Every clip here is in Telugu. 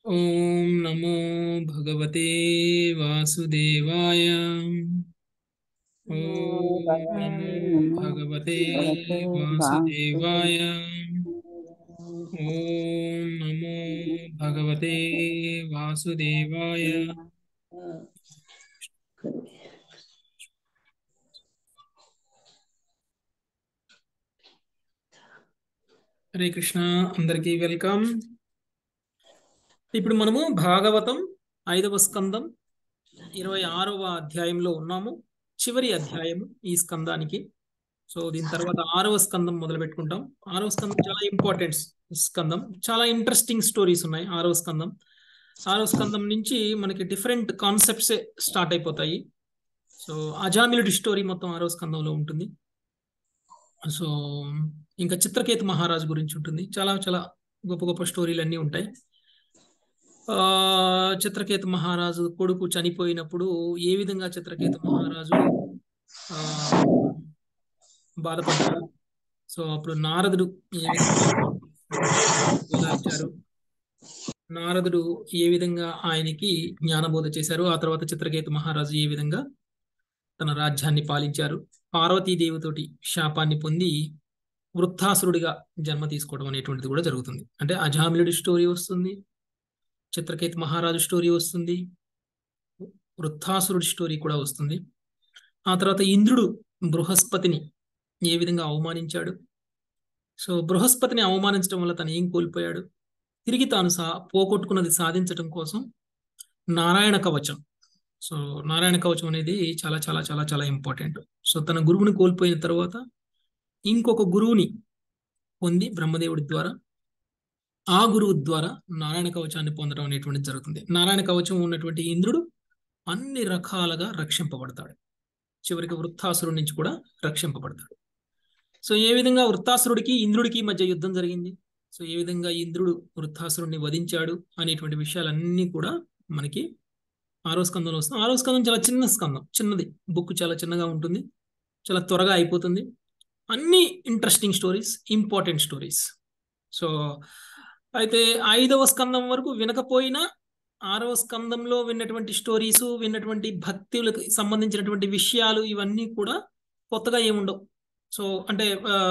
ॐ नमो भगवते वासुदेवाय ॐ नमो भगवते वासुदेवाय ॐ नमो भगवते वासुदेवाय హరే కృష్ణ అందరికీ వెల్కమ్ ఇప్పుడు మనము భాగవతం ఐదవ స్కందం ఇరవై ఆరవ అధ్యాయంలో ఉన్నాము చివరి అధ్యాయం ఈ స్కందానికి సో దీని తర్వాత ఆరవ స్కందం మొదలు పెట్టుకుంటాం ఆరవ స్కందం చాలా ఇంపార్టెంట్ స్కందం చాలా ఇంట్రెస్టింగ్ స్టోరీస్ ఉన్నాయి ఆరవ స్కందం ఆరవ స్కందం నుంచి మనకి డిఫరెంట్ కాన్సెప్ట్స్ స్టార్ట్ అయిపోతాయి సో అజామిలుడి స్టోరీ మొత్తం ఆరవ స్కందంలో ఉంటుంది సో ఇంకా చిత్రకేతు మహారాజు గురించి ఉంటుంది చాలా చాలా గొప్ప గొప్ప స్టోరీలు అన్నీ ఉంటాయి ఆ చిత్రకేతు మహారాజు కొడుకు చనిపోయినప్పుడు ఏ విధంగా చిత్రకేతు మహారాజు ఆ బాధపడ్డారు సో అప్పుడు నారదుడు ఏ విధంగా ఓదార్చారు నారదుడు ఏ విధంగా ఆయనకి జ్ఞానబోధ చేశారు ఆ తర్వాత చిత్రకేతు మహారాజు ఏ విధంగా తన రాజ్యాన్ని పాలించారు పార్వతీదేవితోటి శాపాన్ని పొంది వృత్తాసురుడిగా జన్మ తీసుకోవడం అనేటువంటిది కూడా జరుగుతుంది అంటే అజామిలుడి స్టోరీ వస్తుంది చిత్రకేతు మహారాజు స్టోరీ వస్తుంది వృత్తాసురుడి స్టోరీ కూడా వస్తుంది ఆ తర్వాత ఇంద్రుడు బృహస్పతిని ఏ విధంగా అవమానించాడు సో బృహస్పతిని అవమానించడం వల్ల తను ఏం కోల్పోయాడు తిరిగి తాను సా పోగొట్టుకున్నది సాధించడం కోసం నారాయణ కవచం సో నారాయణ కవచం అనేది చాలా చాలా చాలా చాలా ఇంపార్టెంట్ సో తన గురువుని కోల్పోయిన తర్వాత ఇంకొక గురువుని పొంది బ్రహ్మదేవుడి ద్వారా ఆ గురువు ద్వారా నారాయణ కవచాన్ని పొందడం అనేటువంటిది జరుగుతుంది నారాయణ కవచం ఉన్నటువంటి ఇంద్రుడు అన్ని రకాలుగా రక్షింపబడతాడు చివరికి వృత్తాసురుడి నుంచి కూడా రక్షింపబడతాడు సో ఏ విధంగా వృత్తాసురుడికి ఇంద్రుడికి మధ్య యుద్ధం జరిగింది సో ఏ విధంగా ఇంద్రుడు వృత్తాసురుడిని వధించాడు అనేటువంటి విషయాలన్నీ కూడా మనకి ఆరో స్కందంలో వస్తుంది ఆరో స్కందం చాలా చిన్న స్కందం చిన్నది బుక్ చాలా చిన్నగా ఉంటుంది చాలా త్వరగా అయిపోతుంది అన్ని interesting stories important stories so అయితే ఐదవ స్కందం వరకు వినకపోయినా ఆరవ స్కందంలో విన్నటువంటి స్టోరీస్ విన్నటువంటి భక్తులకు సంబంధించినటువంటి విషయాలు ఇవన్నీ కూడా కొత్తగా ఏముండవు సో అంటే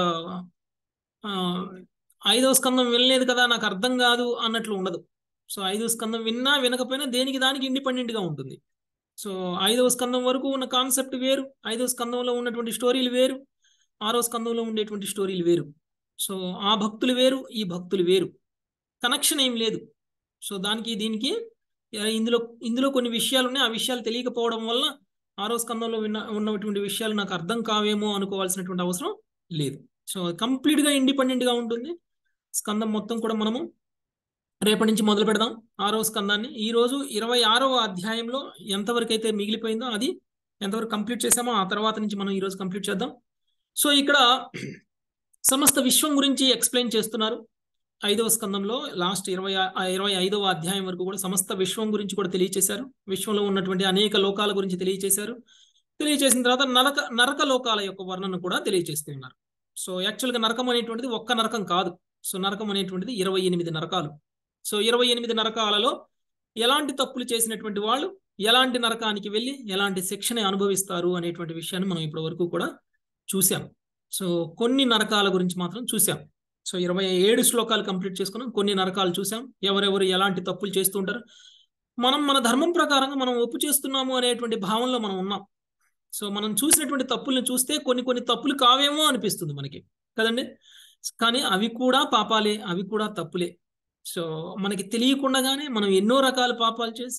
ఐదవ స్కందం వినలేదు కదా నాకు అర్థం కాదు అన్నట్లు ఉండదు సో ఐదవ స్కందం విన్నా వినకపోయినా దేనికి దానికి ఇండిపెండెంట్గా ఉంటుంది సో ఐదవ స్కందం వరకు ఉన్న కాన్సెప్ట్ వేరు ఐదవ స్కందంలో ఉన్నటువంటి స్టోరీలు వేరు ఆరో స్కందంలో ఉండేటువంటి స్టోరీలు వేరు సో ఆ భక్తులు వేరు ఈ భక్తులు వేరు కనెక్షన్ ఏం లేదు సో దానికి దీనికి ఇందులో ఇందులో కొన్ని విషయాలు ఉన్నాయి ఆ విషయాలు తెలియకపోవడం వల్ల ఆరో స్కందంలో విన్న ఉన్నటువంటి విషయాలు నాకు అర్థం కావేమో అనుకోవాల్సినటువంటి అవసరం లేదు సో కంప్లీట్గా ఇండిపెండెంట్గా ఉంటుంది స్కందం మొత్తం కూడా మనము రేపటి నుంచి మొదలు పెడదాం ఆరవ స్కందాన్ని ఈ రోజు ఇరవై ఆరవ అధ్యాయంలో ఎంతవరకు అయితే మిగిలిపోయిందో అది ఎంతవరకు కంప్లీట్ చేసామో ఆ తర్వాత నుంచి మనం ఈరోజు కంప్లీట్ చేద్దాం సో ఇక్కడ సమస్త విశ్వం గురించి ఎక్స్ప్లెయిన్ చేస్తున్నారు ఐదవ స్కందంలో లాస్ట్ ఇరవై ఇరవై ఐదవ అధ్యాయం వరకు కూడా సమస్త విశ్వం గురించి కూడా తెలియచేశారు విశ్వంలో ఉన్నటువంటి అనేక లోకాల గురించి తెలియచేశారు తెలియచేసిన తర్వాత నరక నరక లోకాల యొక్క వర్ణన కూడా తెలియచేస్తున్నారు సో యాక్చువల్గా నరకం అనేటువంటిది ఒక్క నరకం కాదు సో నరకం అనేటువంటిది ఇరవై ఎనిమిది నరకాలు సో ఇరవై ఎనిమిది నరకాలలో ఎలాంటి తప్పులు చేసినటువంటి వాళ్ళు ఎలాంటి నరకానికి వెళ్ళి ఎలాంటి శిక్షణ అనుభవిస్తారు అనేటువంటి విషయాన్ని మనం ఇప్పటి వరకు కూడా చూసాం సో కొన్ని నరకాల గురించి మాత్రం చూసాం సో ఇరవై ఏడు శ్లోకాలు కంప్లీట్ చేసుకున్నాం కొన్ని నరకాలు చూసాం ఎవరెవరు ఎలాంటి తప్పులు చేస్తూ ఉంటారు మనం మన ధర్మం ప్రకారంగా మనం ఒప్పు చేస్తున్నాము అనేటువంటి భావనలో మనం ఉన్నాం సో మనం చూసినటువంటి తప్పుల్ని చూస్తే కొన్ని కొన్ని తప్పులు కావేమో అనిపిస్తుంది మనకి కదండి కానీ అవి కూడా పాపాలే అవి కూడా తప్పులే సో మనకి తెలియకుండానే మనం ఎన్నో రకాల పాపాలు చేసి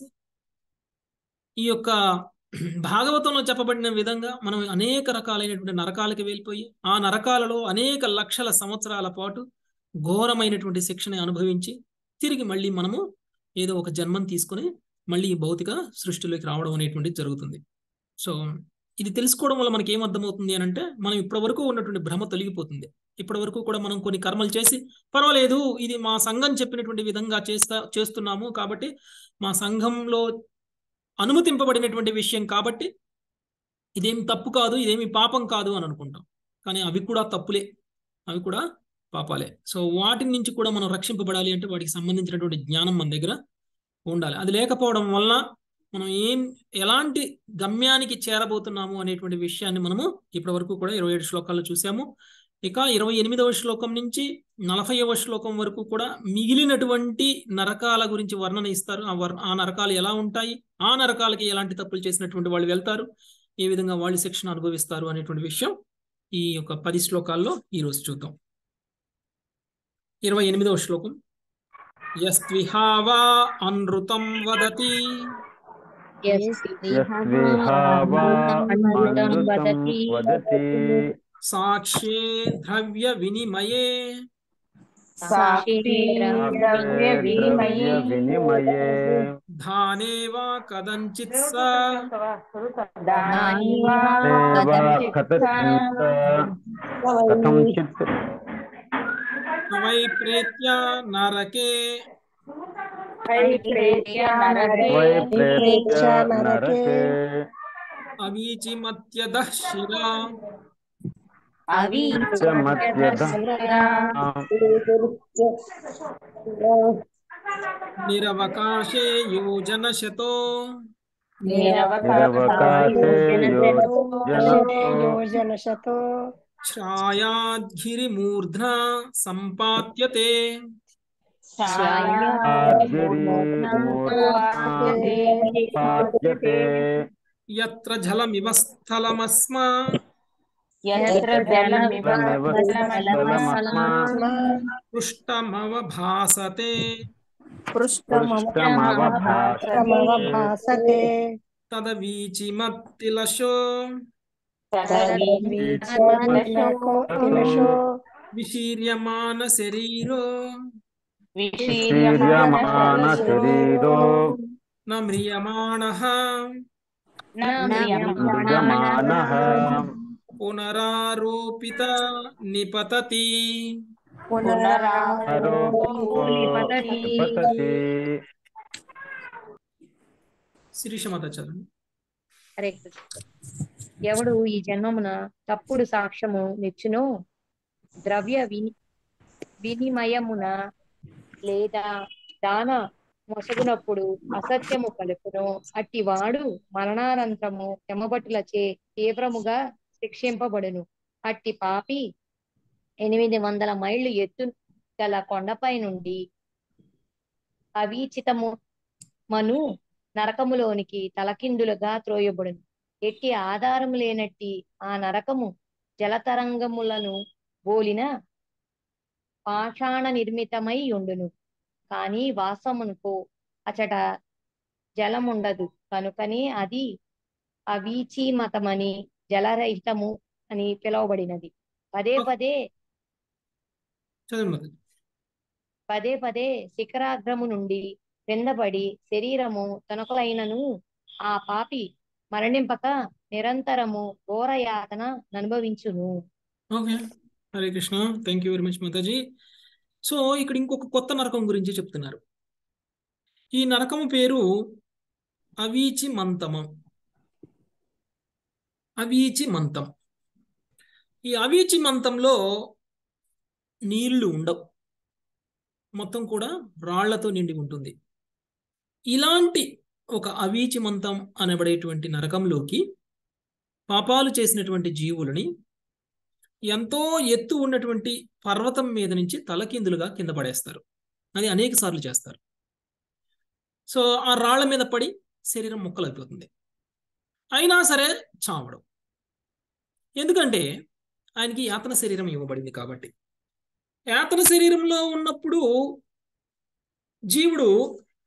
ఈ యొక్క భాగవతంలో చెప్పబడిన విధంగా మనం అనేక రకాలైనటువంటి నరకాలకి వెళ్ళిపోయి ఆ నరకాలలో అనేక లక్షల సంవత్సరాల పాటు ఘోరమైనటువంటి శిక్షణ అనుభవించి తిరిగి మళ్ళీ మనము ఏదో ఒక జన్మం తీసుకుని మళ్ళీ ఈ భౌతిక సృష్టిలోకి రావడం అనేటువంటిది జరుగుతుంది సో ఇది తెలుసుకోవడం వల్ల మనకి ఏమర్థమవుతుంది అని అంటే మనం ఇప్పటి వరకు ఉన్నటువంటి భ్రమ తొలగిపోతుంది ఇప్పటి వరకు కూడా మనం కొన్ని కర్మలు చేసి పర్వాలేదు ఇది మా సంఘం చెప్పినటువంటి విధంగా చేస్తా చేస్తున్నాము కాబట్టి మా సంఘంలో అనుమతింపబడినటువంటి విషయం కాబట్టి ఇదేం తప్పు కాదు ఇదేమి పాపం కాదు అని అనుకుంటాం కానీ అవి కూడా తప్పులే అవి కూడా పాపాలే సో వాటి నుంచి కూడా మనం రక్షింపబడాలి అంటే వాటికి సంబంధించినటువంటి జ్ఞానం మన దగ్గర ఉండాలి అది లేకపోవడం వల్ల మనం ఏం ఎలాంటి గమ్యానికి చేరబోతున్నాము అనేటువంటి విషయాన్ని మనము ఇప్పటి వరకు కూడా ఇరవై ఏడు శ్లోకాల్లో చూసాము ఇక ఇరవై ఎనిమిదవ శ్లోకం నుంచి నలభైవ శ్లోకం వరకు కూడా మిగిలినటువంటి నరకాల గురించి వర్ణన ఇస్తారు ఆ వర్ ఆ నరకాలు ఎలా ఉంటాయి ఆ నరకాలకి ఎలాంటి తప్పులు చేసినటువంటి వాళ్ళు వెళ్తారు ఏ విధంగా వాళ్ళు శిక్షణ అనుభవిస్తారు అనేటువంటి విషయం ఈ యొక్క పది శ్లోకాల్లో ఈరోజు చూద్దాం ఇరవై ఎనిమిదవ శ్లోకం యస్విహావా అనృతం వదతి యస్విహావా అమృతం వదతి సాక్ష్యే ద్రవ్య వినిమయే సాక్షి ద్రవ్య వినిమయే వినిమయే ధానే వా కదంచిత్ స దానివా దేవా కథచిత్ కథంచిత్ వై ప్రేత్య నరకే ప్రేత్య నరకే వై ప్రేత్య నరకే అవీచిమత్యద శిరా అవి నిరవకాశే యోజన శతో నిరవకాశే యోజనశతో ఛాయాద్గిరిమూర్ధ్న సంపాత్యతే పాద్యతే యత్ర జలమివ స్థలమస్మా యత్ర జలమివ జలమస్మా పృష్టమవ భాసతే పృష్టమవభాసతే తదవీచిమత్తిలశో తిలశో విశీర్యమాన శరీరో వీర్యమాన శరీరో న మ్రియమాణః మృగమానః పునరారోపిత నిపతతి పతతి శిరీషమత చదువు హరే కృష్ణ ఎవడు ఈ జన్మమున తప్పుడు సాక్ష్యము నిచ్చునో ద్రవ్య విని వినిమయమున లేదా దాన మొసగునప్పుడు అసత్యము పలుకును అట్టి వాడు మరణానంతరము యమభటులచే తీవ్రముగా శిక్షింపబడును అట్టి పాపి ఎనిమిది వందల మైళ్ళు ఎత్తు గల కొండపై నుండి అవీచితము మను నరకములోనికి తలకిందులుగా త్రోయబడును ఎట్టి ఆధారం లేనట్టి ఆ నరకము జలతరంగములను బోలిన పాషాణ నిర్మితమై ఉండును కాని వాసమునకు అచట జలముండదు కనుకని అది అవీచి మతమని జలరహితము అని పిలువబడినది పదే పదే చదువు పదే పదే శిఖరాగ్రము నుండి క్రిందపడి శరీరము తనకులైనను ఆ పాపి మరణింపక నిరంతరము ఘోరయాతన అనుభవించును okay Hare Krishna thank you very much Mataji so ఇక్కడ ఇంకొక కొత్త నరకం గురించి చెప్తున్నారు ఈ నరకము పేరు అవీచి మంతమం అవీచి మంతం ఈ అవీచి మంతంలో నీళ్లు ఉండవు మొత్తం కూడా రాళ్లతో నిండి ఉంటుంది ఇలాంటి ఒక అవీచి మంతం అనబడేటువంటి నరకంలోకి పాపాలు చేసినటువంటి జీవులని ఎంతో ఎత్తు ఉన్నటువంటి పర్వతం మీద నుంచి తలకిందులుగా కింద పడేస్తారు అది అనేక సార్లు చేస్తారు సో ఆ రాళ్ల మీద పడి శరీరం ముక్కలైపోతుంది అయినా సరే చావడం ఎందుకంటే ఆయనకి యాతన శరీరం ఇవ్వబడింది కాబట్టి యాతన శరీరంలో ఉన్నప్పుడు జీవుడు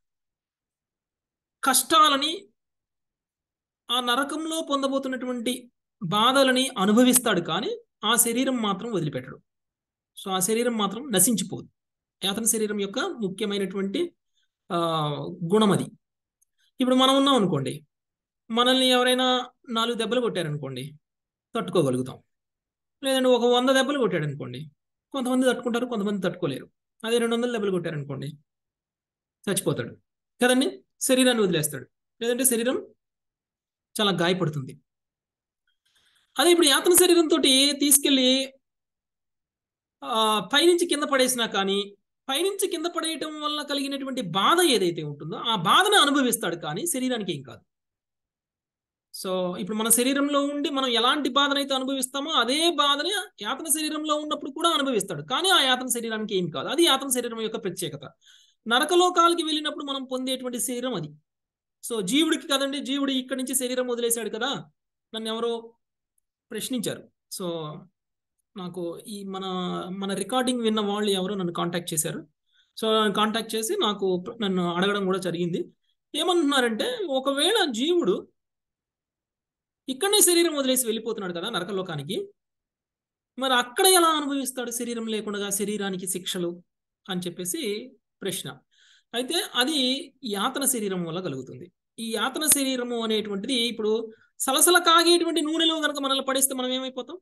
కష్టాలని ఆ నరకంలో పొందబోతున్నటువంటి బాధలని అనుభవిస్తాడు కానీ ఆ శరీరం మాత్రం వదిలిపెట్టడు సో ఆ శరీరం మాత్రం నశించిపోదు యాతన శరీరం యొక్క ముఖ్యమైనటువంటి ఆ గుణం అది ఇప్పుడు మనం ఉన్నాం అనుకోండి మనల్ని ఎవరైనా నాలుగు దెబ్బలు కొట్టారనుకోండి తట్టుకోగలుగుతాం లేదంటే ఒక వంద దెబ్బలు కొట్టాడు అనుకోండి కొంతమంది తట్టుకుంటారు కొంతమంది తట్టుకోలేరు అదే రెండు వందల దెబ్బలు కొట్టారనుకోండి చచ్చిపోతాడు కదండి శరీరాన్ని వదిలేస్తాడు లేదంటే శరీరం చాలా గాయపడుతుంది అదే ఇప్పుడు యాతన శరీరంతో తీసుకెళ్ళి పైనుంచి కింద పడేసినా కానీ పైనుంచి కింద పడేయటం వల్ల కలిగినటువంటి బాధ ఏదైతే ఉంటుందో ఆ బాధను అనుభవిస్తాడు కానీ శరీరానికి ఏం కాదు సో ఇప్పుడు మన శరీరంలో ఉండి మనం ఎలాంటి బాధనైతే అనుభవిస్తామో అదే బాధని యాతన శరీరంలో ఉన్నప్పుడు కూడా అనుభవిస్తాడు కానీ ఆ యాతన శరీరానికి ఏం కాదు అది యాతన శరీరం యొక్క ప్రత్యేకత నరకలోకాలకి వెళ్ళినప్పుడు మనం పొందేటువంటి శరీరం అది సో జీవుడికి కదండి జీవుడు ఇక్కడి నుంచి శరీరం వదిలేశాడు కదా నన్ను ఎవరో ప్రశ్నించారు సో నాకు ఈ మన మన రికార్డింగ్ విన్న వాళ్ళు ఎవరో నన్ను కాంటాక్ట్ చేశారు సో నన్ను కాంటాక్ట్ చేసి నాకు నన్ను అడగడం కూడా జరిగింది ఏమంటున్నారంటే ఒకవేళ జీవుడు ఇక్కడనే శరీరం వదిలేసి వెళ్ళిపోతున్నాడు కదా నరకలోకానికి మరి అక్కడ ఎలా అనుభవిస్తాడు శరీరం లేకుండా శరీరానికి శిక్షలు అని చెప్పేసి ప్రశ్న అయితే అది యాతన శరీరం వల్ల కలుగుతుంది ఈ యాతన శరీరము అనేటువంటిది ఇప్పుడు సలసల కాగేటువంటి నూనెలో కనుక మనల్ని పడేస్తే మనం ఏమైపోతాం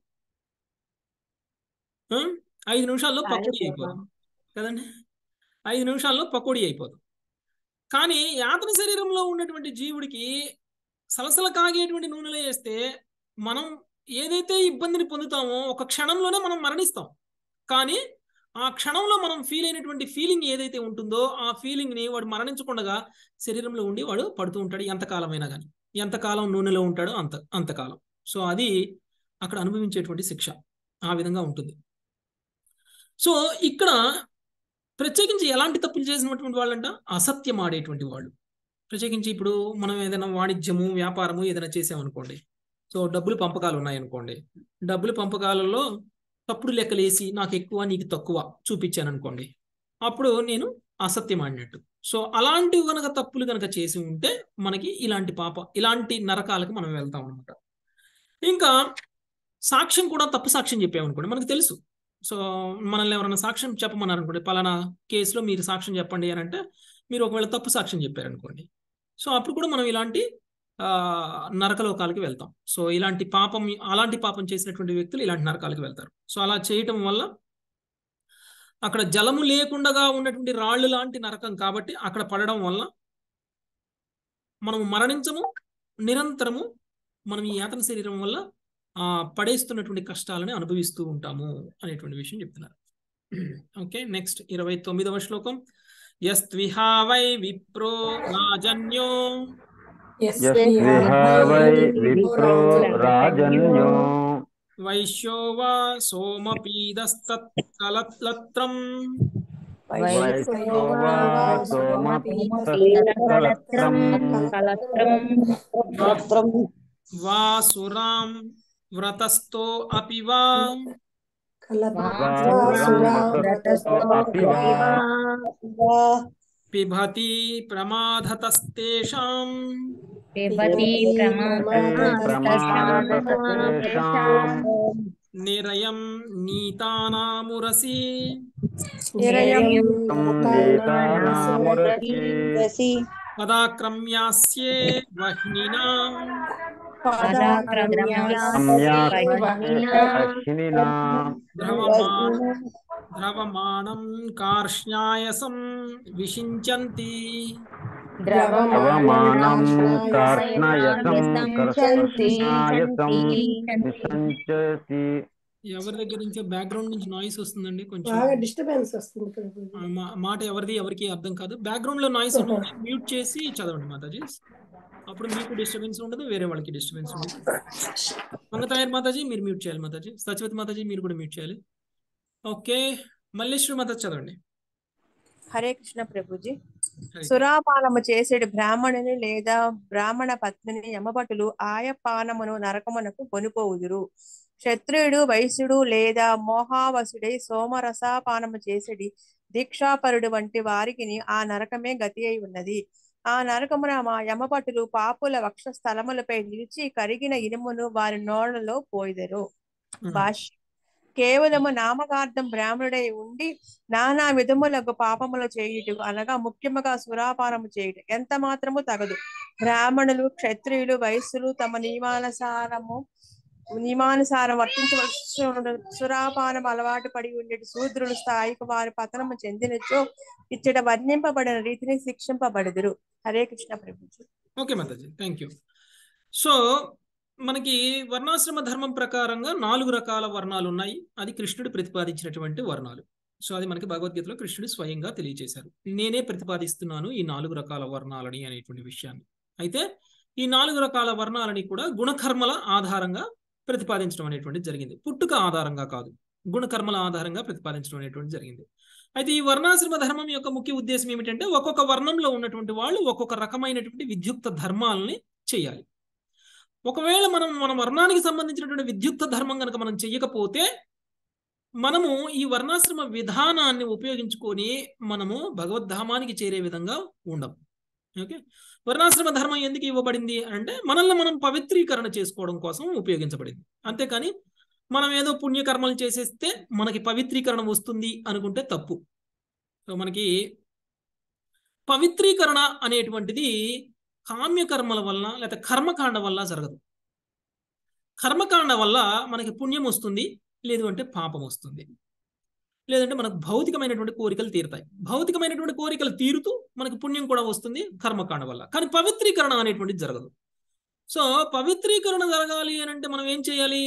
ఆ? ఐదు నిమిషాల్లో పకోడీ అయిపోతాం కదండి ఐదు నిమిషాల్లో పకోడీ అయిపోతాం కానీ యాతన శరీరంలో ఉన్నటువంటి జీవుడికి సలసల కాగేటువంటి నూనెలో వేస్తే మనం ఏదైతే ఇబ్బందిని పొందుతామో ఒక క్షణంలోనే మనం మరణిస్తాం కానీ ఆ క్షణంలో మనం ఫీల్ అయినటువంటి ఫీలింగ్ ఏదైతే ఉంటుందో ఆ ఫీలింగ్ ని వాడు మరణించకుండా శరీరంలో ఉండి వాడు పడుతూ ఉంటాడు ఎంతకాలమైనా కానీ ఎంతకాలం నూనెలో ఉంటాడో అంత అంతకాలం సో అది అక్కడ అనుభవించేటువంటి శిక్ష ఆ విధంగా ఉంటుంది సో ఇక్కడ ప్రత్యేకించి ఎలాంటి తప్పులు చేసినటువంటి వాళ్ళంట అసత్యం ఆడేటువంటి వాళ్ళు ప్రత్యేకించి ఇప్పుడు మనం ఏదైనా వాణిజ్యము వ్యాపారము ఏదైనా చేసామనుకోండి సో డబ్బులు పంపకాలు ఉన్నాయనుకోండి డబ్బులు పంపకాలలో తప్పుడు లెక్కలేసి నాకు ఎక్కువ నీకు తక్కువ చూపించాను అనుకోండి అప్పుడు నేను అసత్యం ఆడినట్టు సో అలాంటివి కనుక తప్పులు కనుక చేసి ఉంటే మనకి ఇలాంటి పాప ఇలాంటి నరకాలకు మనం వెళ్తాం అనమాట ఇంకా సాక్ష్యం కూడా తప్పు సాక్ష్యం చెప్పామనుకోండి మనకు తెలుసు సో మనల్ని ఎవరైనా సాక్ష్యం చెప్పమన్నారు అనుకోండి పలానా కేసులో మీరు సాక్ష్యం చెప్పండి అని అంటే మీరు ఒకవేళ తప్పు సాక్ష్యం చెప్పారనుకోండి సో అప్పుడు కూడా మనం ఇలాంటి ఆ, నరకలోకాలకి వెళ్తాం సో ఇలాంటి పాపం అలాంటి పాపం చేసినటువంటి వ్యక్తులు ఇలాంటి నరకాలకు వెళ్తారు సో అలా చేయటం వల్ల అక్కడ జలము లేకుండా ఉన్నటువంటి రాళ్ళు లాంటి నరకం కాబట్టి అక్కడ పడడం వల్ల మనము మరణించము నిరంతరము మనం ఈ యాతన శరీరం వల్ల ఆ పడేస్తున్నటువంటి కష్టాలని అనుభవిస్తూ ఉంటాము అనేటువంటి విషయం చెప్తున్నారు ఓకే నెక్స్ట్ ఇరవై తొమ్మిదవ శ్లోకం యస్త్విహా వై విప్రో రాజన్యో యస్విహ వై విప్రో రాజన్యో వైశ్యో వా సోమపీదస్తత్కలత్రం వైశ్యో వా సోమపీతస్థలత్రం వా సురాం వ్రతస్థో అపి వా అపి వా పిబతి ప్రమాదతస్తేషాం పిబతి ప్రమాదతస్తేషాం నిరయం నీతానామురసి సంగీతానామురసి పదాక్రమ్యాస్యే వహ్నినా అశ్వినినా ద్రవమాన ద్రవమాణం కార్ష్ణాయసం విషించంతి అవమానం కార్ష్ణయసం కర్ష్ణాయసం విసంచసి ఎవరి దగ్గర నుంచి బ్యాక్గ్రౌండ్ నుంచి నాయిస్ వస్తుందండి కొంచెం బాగా డిస్టర్బెన్స్ వస్తుంది ప్రభుజీ. ఆ మా- మాట ఎవరిది ఎవరికి అర్థం కాదు బ్యాక్గ్రౌండ్ లో నాయిస్ ఉంటుంది మ్యూట్ చేసి చదవండి మాతాజీ అప్పుడు మీకు డిస్టర్బెన్స్ ఉండదు వేరే వాళ్ళకి డిస్టర్బెన్స్ ఉండదు మంగతాయర్ మాతాజీ మీరు మ్యూట్ చేయాలి మాతాజీ సత్యవతి మాతాజీ మీరు కూడా మ్యూట్ చేయాలి ఓకే మల్లేశ్వరి మాతాజీ చదవండి హరే కృష్ణ ప్రభుజీ హరే సురాపానము చేసేడు బ్రాహ్మణుని లేదా బ్రాహ్మణ పత్నిని యమభటులు ఆయా పానమును నరకమునకు కొనుకోవుదురు క్షత్రియుడు వైశ్యుడు లేదా మోహావసుడై సోమరసాపానము చేసేడి దీక్షాపరుడు వంటి వారికి ఆ నరకమే గతి అయి ఉన్నది ఆ నరకమున మా యమభటులు పాపుల వక్ష స్థలములపై నిలిచి కరిగిన ఇనుమును వారి నోళ్లలో పోయిదరు భాష్యం కేవలము నామకార్థం బ్రాహ్మణుడై ఉండి నానా విధములకు పాపములు చేయుట అనగా ముఖ్యముగా సురాపానము చేయుట ఎంత మాత్రము తగదు బ్రాహ్మణులు క్షత్రియులు వైశ్యులు తమ నియమానుసారము నియమానుసారం వర్తించవలసి ఉన్నది. సురాపానం అలవాటు పడి ఉండేటి శూద్రులు స్థాయికి వారి పతనము చెందినచో ఇచ్చట వర్ణింపబడిన రీతిని శిక్షింపబడుదురు Hare Krishna Prabhuji okay Mataji thank you so మనకి వర్ణాశ్రమ ధర్మం ప్రకారంగా నాలుగు రకాల వర్ణాలు ఉన్నాయి అది కృష్ణుడు ప్రతిపాదించినటువంటి వర్ణాలు సో అది మనకి భగవద్గీతలో కృష్ణుడు స్వయంగా తెలియజేశారు నేనే ప్రతిపాదిస్తున్నాను ఈ నాలుగు రకాల వర్ణాలని అనేటువంటి విషయాన్ని అయితే ఈ నాలుగు రకాల వర్ణాలని కూడా గుణకర్మల ఆధారంగా ప్రతిపాదించడం అనేటువంటి జరిగింది పుట్టుక ఆధారంగా కాదు గుణకర్మల ఆధారంగా ప్రతిపాదించడం అనేటువంటి జరిగింది అయితే ఈ వర్ణాశ్రమ ధర్మం యొక్క ముఖ్య ఉద్దేశం ఏమిటంటే ఒక్కొక్క వర్ణంలో ఉన్నటువంటి వాళ్ళు ఒక్కొక్క రకమైనటువంటి విద్యుక్త ధర్మాలని చేయాలి ఒకవేళ మనం మన వర్ణానికి సంబంధించినటువంటి విద్యుక్త ధర్మం కనుక మనం చెయ్యకపోతే మనము ఈ వర్ణాశ్రమ విధానాన్ని ఉపయోగించుకొని మనము భగవద్ధామానికి చేరే విధంగా ఉండం ఓకే వర్ణాశ్రమ ధర్మం ఎందుకు ఇవ్వబడింది అంటే మనల్ని మనం పవిత్రీకరణ చేసుకోవడం కోసం ఉపయోగించబడింది అంతేకాని మనం ఏదో పుణ్యకర్మలు చేసేస్తే మనకి పవిత్రీకరణ వస్తుంది అనుకుంటే తప్పు సో మనకి పవిత్రీకరణ అనేటువంటిది కామ్యకర్మల వల్ల లేదా కర్మకాండ వల్ల జరగదు కర్మకాండ వల్ల మనకి పుణ్యం వస్తుంది లేదు అంటే పాపం వస్తుంది లేదంటే మనకు భౌతికమైనటువంటి కోరికలు తీరుతాయి భౌతికమైనటువంటి కోరికలు తీరుతూ మనకు పుణ్యం కూడా వస్తుంది కర్మకాండ వల్ల కానీ పవిత్రీకరణ అనేటువంటిది జరగదు సో పవిత్రీకరణ జరగాలి అని అంటే మనం ఏం చేయాలి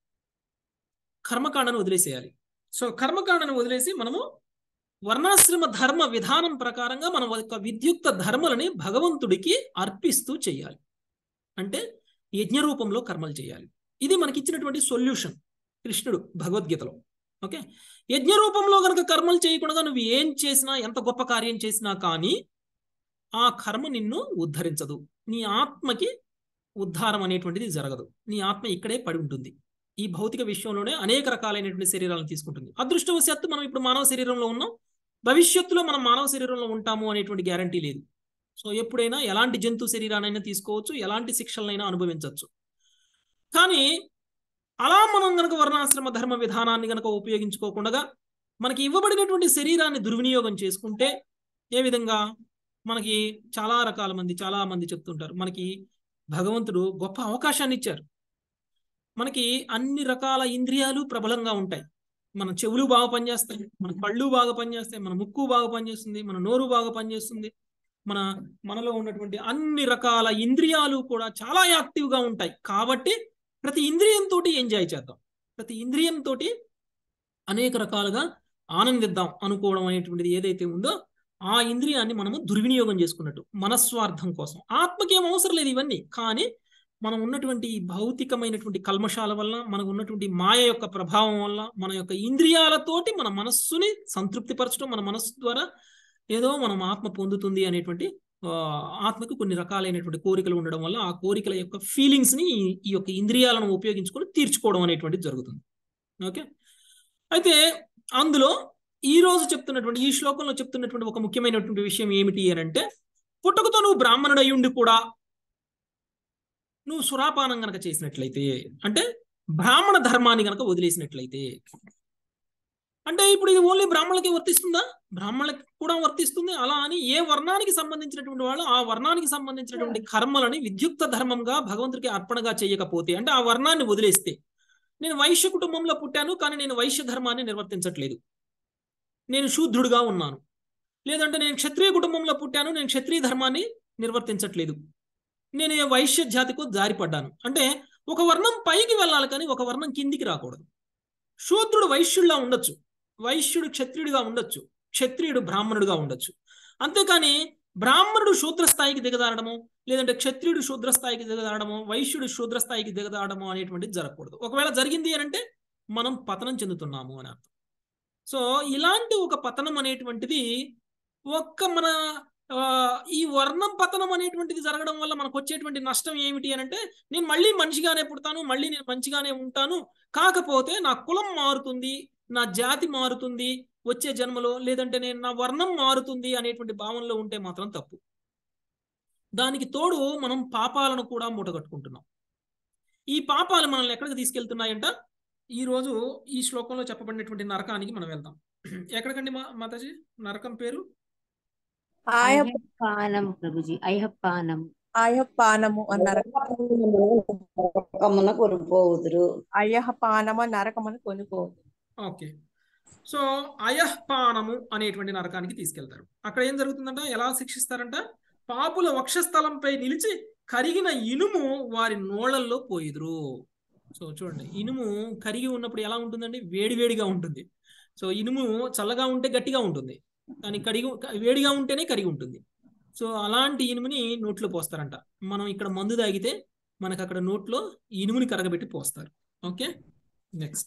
కర్మకాండను వదిలేసేయాలి సో కర్మకాండను వదిలేసి మనము వర్ణాశ్రమ ధర్మ విధానం ప్రకారంగా మనం యొక్క విద్యుక్త ధర్మలని భగవంతుడికి అర్పిస్తూ చేయాలి అంటే యజ్ఞ రూపంలో కర్మలు చేయాలి ఇది మనకి ఇచ్చినటువంటి సొల్యూషన్ కృష్ణుడు భగవద్గీతలో ఓకే యజ్ఞ రూపంలో కనుక కర్మలు చేయకుండా నువ్వు ఏం చేసినా ఎంత గొప్ప కార్యం చేసినా కానీ ఆ కర్మ నిన్ను ఉద్ధరించదు నీ ఆత్మకి ఉద్ధారం అనేటువంటిది జరగదు నీ ఆత్మ ఇక్కడే పడి ఉంటుంది ఈ భౌతిక విశ్వంలోనే అనేక రకాలైనటువంటి శరీరాలను తీసుకుంటుంది అదృష్టవశాత్తు మనం ఇప్పుడు మానవ శరీరంలో ఉన్నాం భవిష్యత్తులో మనం మానవ శరీరంలో ఉంటాము అనేటువంటి గ్యారంటీ లేదు సో ఎప్పుడైనా ఎలాంటి జంతు శరీరానైనా తీసుకోవచ్చు ఎలాంటి శిక్షలనైనా అనుభవించవచ్చు కానీ అలా మనం గనక వర్ణాశ్రమ ధర్మ విధానాన్ని గనక ఉపయోగించుకోకుండా మనకి ఇవ్వబడినటువంటి శరీరాన్ని దుర్వినియోగం చేసుకుంటే ఏ విధంగా మనకి చాలా రకాల మంది చాలా మంది చెప్తుంటారు మనకి భగవంతుడు గొప్ప అవకాశాన్ని ఇచ్చారు మనకి అన్ని రకాల ఇంద్రియాలు ప్రబలంగా ఉంటాయి మన చెవులు బాగా పనిచేస్తాయి మన కళ్ళు బాగా పనిచేస్తాయి మన ముక్కు బాగా పనిచేస్తుంది మన నోరు బాగా పనిచేస్తుంది మన మనలో ఉన్నటువంటి అన్ని రకాల ఇంద్రియాలు కూడా చాలా యాక్టివ్గా ఉంటాయి కాబట్టి ప్రతి ఇంద్రియంతో ఎంజాయ్ చేద్దాం ప్రతి ఇంద్రియంతో అనేక రకాలుగా ఆనందిద్దాం అనుకోవడం అనేటువంటిది ఏదైతే ఉందో ఆ ఇంద్రియాన్ని మనము దుర్వినియోగం చేసుకున్నట్టు మనస్వార్థం కోసం ఆత్మకి ఏం అవసరం లేదు ఇవన్నీ కానీ మనం ఉన్నటువంటి ఈ భౌతికమైనటువంటి కల్మషాల వల్ల మనకు ఉన్నటువంటి మాయ యొక్క ప్రభావం వల్ల మన యొక్క ఇంద్రియాలతోటి మన మనస్సుని సంతృప్తిపరచడం మన మనస్సు ద్వారా ఏదో మనం ఆత్మ పొందుతుంది అనేటువంటి ఆత్మకు కొన్ని రకాలైనటువంటి కోరికలు ఉండడం వల్ల ఆ కోరికల యొక్క ఫీలింగ్స్ ని ఈ యొక్క ఇంద్రియాలను ఉపయోగించుకొని తీర్చుకోవడం అనేటువంటిది జరుగుతుంది ఓకే అయితే అందులో ఈ రోజు చెప్తున్నటువంటి ఈ శ్లోకంలో చెప్తున్నటువంటి ఒక ముఖ్యమైనటువంటి విషయం ఏమిటి అని అంటే పుట్టుకతో నువ్వు బ్రాహ్మణుడై ఉండి కూడా నువ్వు సురాపానం గనక చేసినట్లయితే అంటే బ్రాహ్మణ ధర్మాన్ని గనక వదిలేసినట్లయితే అంటే ఇప్పుడు ఇది ఓన్లీ బ్రాహ్మణులకి వర్తిస్తుందా బ్రాహ్మణులకి కూడా వర్తిస్తుంది అలా అని ఏ వర్ణానికి సంబంధించినటువంటి వాళ్ళు ఆ వర్ణానికి సంబంధించినటువంటి కర్మలని విద్యుక్త ధర్మంగా భగవంతుడికి అర్పణగా చేయకపోతే అంటే ఆ వర్ణాన్ని వదిలేస్తే నేను వైశ్య కుటుంబంలో పుట్టాను కానీ నేను వైశ్య ధర్మాన్ని నిర్వర్తించట్లేదు నేను శూద్రుడుగా ఉన్నాను లేదంటే నేను క్షత్రియ కుటుంబంలో పుట్టాను నేను క్షత్రియ ధర్మాన్ని నిర్వర్తించట్లేదు నేను వైశ్య జాతికు జారిపడ్డాను అంటే ఒక వర్ణం పైకి వెళ్ళాలి కానీ ఒక వర్ణం కిందికి రాకూడదు శూద్రుడు వైశ్యుడిలా ఉండొచ్చు వైశ్యుడు క్షత్రియుడిగా ఉండొచ్చు క్షత్రియుడు బ్రాహ్మణుడిగా ఉండొచ్చు అంతేకాని బ్రాహ్మణుడు శూద్ర స్థాయికి దిగదారడము లేదంటే క్షత్రియుడు శూద్ర స్థాయికి దిగదారడము వైశ్యుడు శూద్ర స్థాయికి దిగదారడము అనేటువంటిది జరగకూడదు ఒకవేళ జరిగింది అని అంటే మనం పతనం చెందుతున్నాము అని అర్థం సో ఇలాంటి ఒక పతనం అనేటువంటిది ఒక్క మన ఈ వర్ణం పతనం అనేటువంటిది జరగడం వల్ల మనకు వచ్చేటువంటి నష్టం ఏమిటి అని అంటే నేను మళ్ళీ మనిషిగానే పుడతాను మళ్ళీ నేను మంచిగానే ఉంటాను కాకపోతే నా కులం మారుతుంది నా జాతి మారుతుంది వచ్చే జన్మలో లేదంటే నేను నా వర్ణం మారుతుంది అనేటువంటి భావనలో ఉంటే మాత్రం తప్పు దానికి తోడు మనం పాపాలను కూడా మూటగట్టుకుంటున్నాం ఈ పాపాలు మనల్ని ఎక్కడికి తీసుకెళ్తున్నాయంట ఈ రోజు ఈ శ్లోకంలో చెప్పబడినటువంటి నరకానికి మనం వెళ్దాం ఎక్కడికండి మా మాతాజీ నరకం పేరు అయ్యప్పానం ప్రభుజీ అయ్యప్పానం ఆయపానము అన్నారు నరకమున కొనుపోవుదురు అయ్యపానము నరకమని కొనుకోవద్దు ఓకే సో అయహ్పానము అనేటువంటి నరకానికి తీసుకెళ్తారు అక్కడ ఏం జరుగుతుందంట ఎలా శిక్షిస్తారంట పాపుల వక్షస్థలంపై నిలిచి కరిగిన ఇనుము వారి నోళ్లల్లో పోయిదురు సో చూడండి ఇనుము కరిగి ఉన్నప్పుడు ఎలా ఉంటుందండి వేడివేడిగా ఉంటుంది సో ఇనుము చల్లగా ఉంటే గట్టిగా ఉంటుంది కానీ కడిగి వేడిగా ఉంటేనే కరిగి ఉంటుంది సో అలాంటి ఇనుముని నోట్లో పోస్తారంట మనం ఇక్కడ మందు తాగితే మనకు అక్కడ నోట్లో ఈ ఇనుముని కరగబెట్టి పోస్తారు ఓకే నెక్స్ట్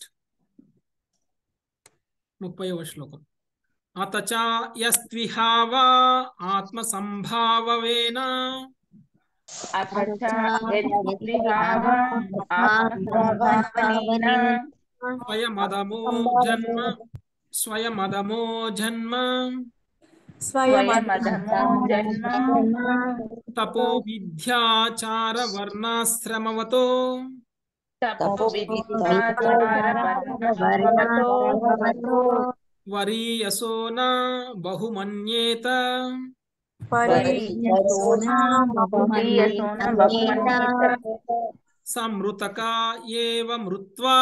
ముప్పైవ శ్లోకం అతచ యస్త్విహావా ఆత్మ సంభావవేన స్వయమదమో జన్మ స్వయమదమో జన్మ తపో విద్యాచార వర్ణాశ్రమవతో వరీయసో న బహుమన్యేత సమృతకా ఏవ మృత్వా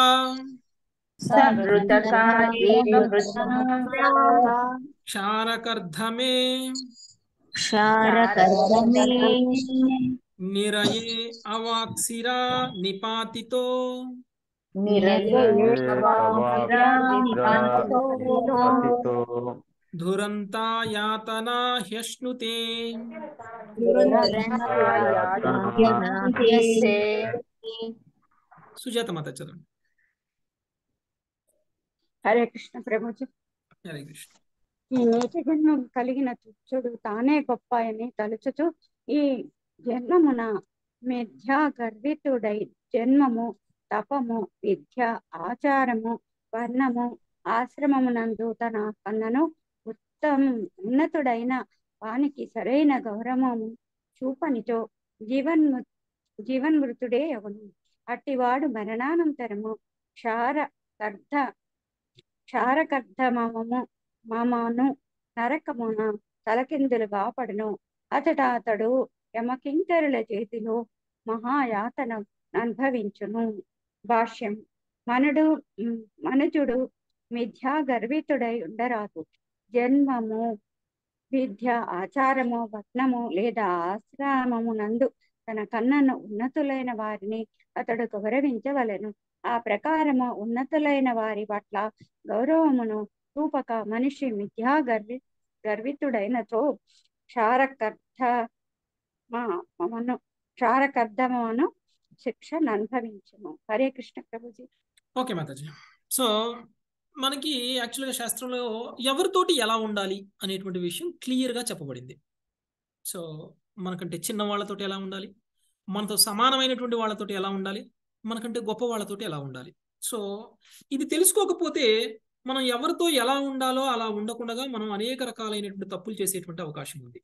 క్షారకర్ధమే క్షారకర్దమే నిరయే అవాక్సిరా నిపాతితో ధురంతాయాతనా హ్యశ్నుతే సుజాత మాత చదవండి హరే కృష్ణ ప్రభుజీ హరే కృష్ణ ఈ నేటి జన్మం కలిగిన తుచ్చుడు తానే గొప్ప అని తలుచుచు ఈ జన్మమున మిథ్యా గర్వితుడై జన్మము తపము విద్య ఆచారము వర్ణము ఆశ్రమమునందు తన కన్నను ఉత్తమ ఉన్నతుడైన వానికి సరైన గౌరవము చూపనిచో జీవన్ము జీవన్మృతుడే అగును అట్టివాడు మరణానంతరము క్షార కర్ధ క్షారకర్ధమము మమను నరకమున తలకిందులుగా పడును అతట అతడు యమకింకరుల చేతిలో మహాయాతన అనుభవించును భాష్యం మనుడు మ్, మనుజుడు మిథ్యా గర్వితుడై ఉండరాదు జన్మము విద్య ఆచారము వట్నము లేదా ఆశ్రమము నందు తన కన్నను ఉన్నతులైన వారిని అతడు గౌరవించవలెను ఆ ప్రకారము ఉన్నతులైన వారి పట్ల గౌరవమును చూపక మనిషి మిథ్యా గర్వి గర్వితుడైనతో క్షారకర్ధ మను క్షారకర్ధమును శిక్షను అనుభవించును హరే కృష్ణ ప్రభుజీ ఓకే మాతాజీ సో మనకి యాక్చువల్గా శాస్త్రంలో ఎవరితోటి ఎలా ఉండాలి అనేటువంటి విషయం క్లియర్గా చెప్పబడింది సో మనకంటే చిన్న వాళ్ళతోటి ఎలా ఉండాలి మనతో సమానమైనటువంటి వాళ్ళతోటి ఎలా ఉండాలి మనకంటే గొప్ప వాళ్ళతోటి ఎలా ఉండాలి సో ఇది తెలుసుకోకపోతే మనం ఎవరితో ఎలా ఉండాలో అలా ఉండకుండా మనం అనేక రకాలైనటువంటి తప్పులు చేసేటువంటి అవకాశం ఉంది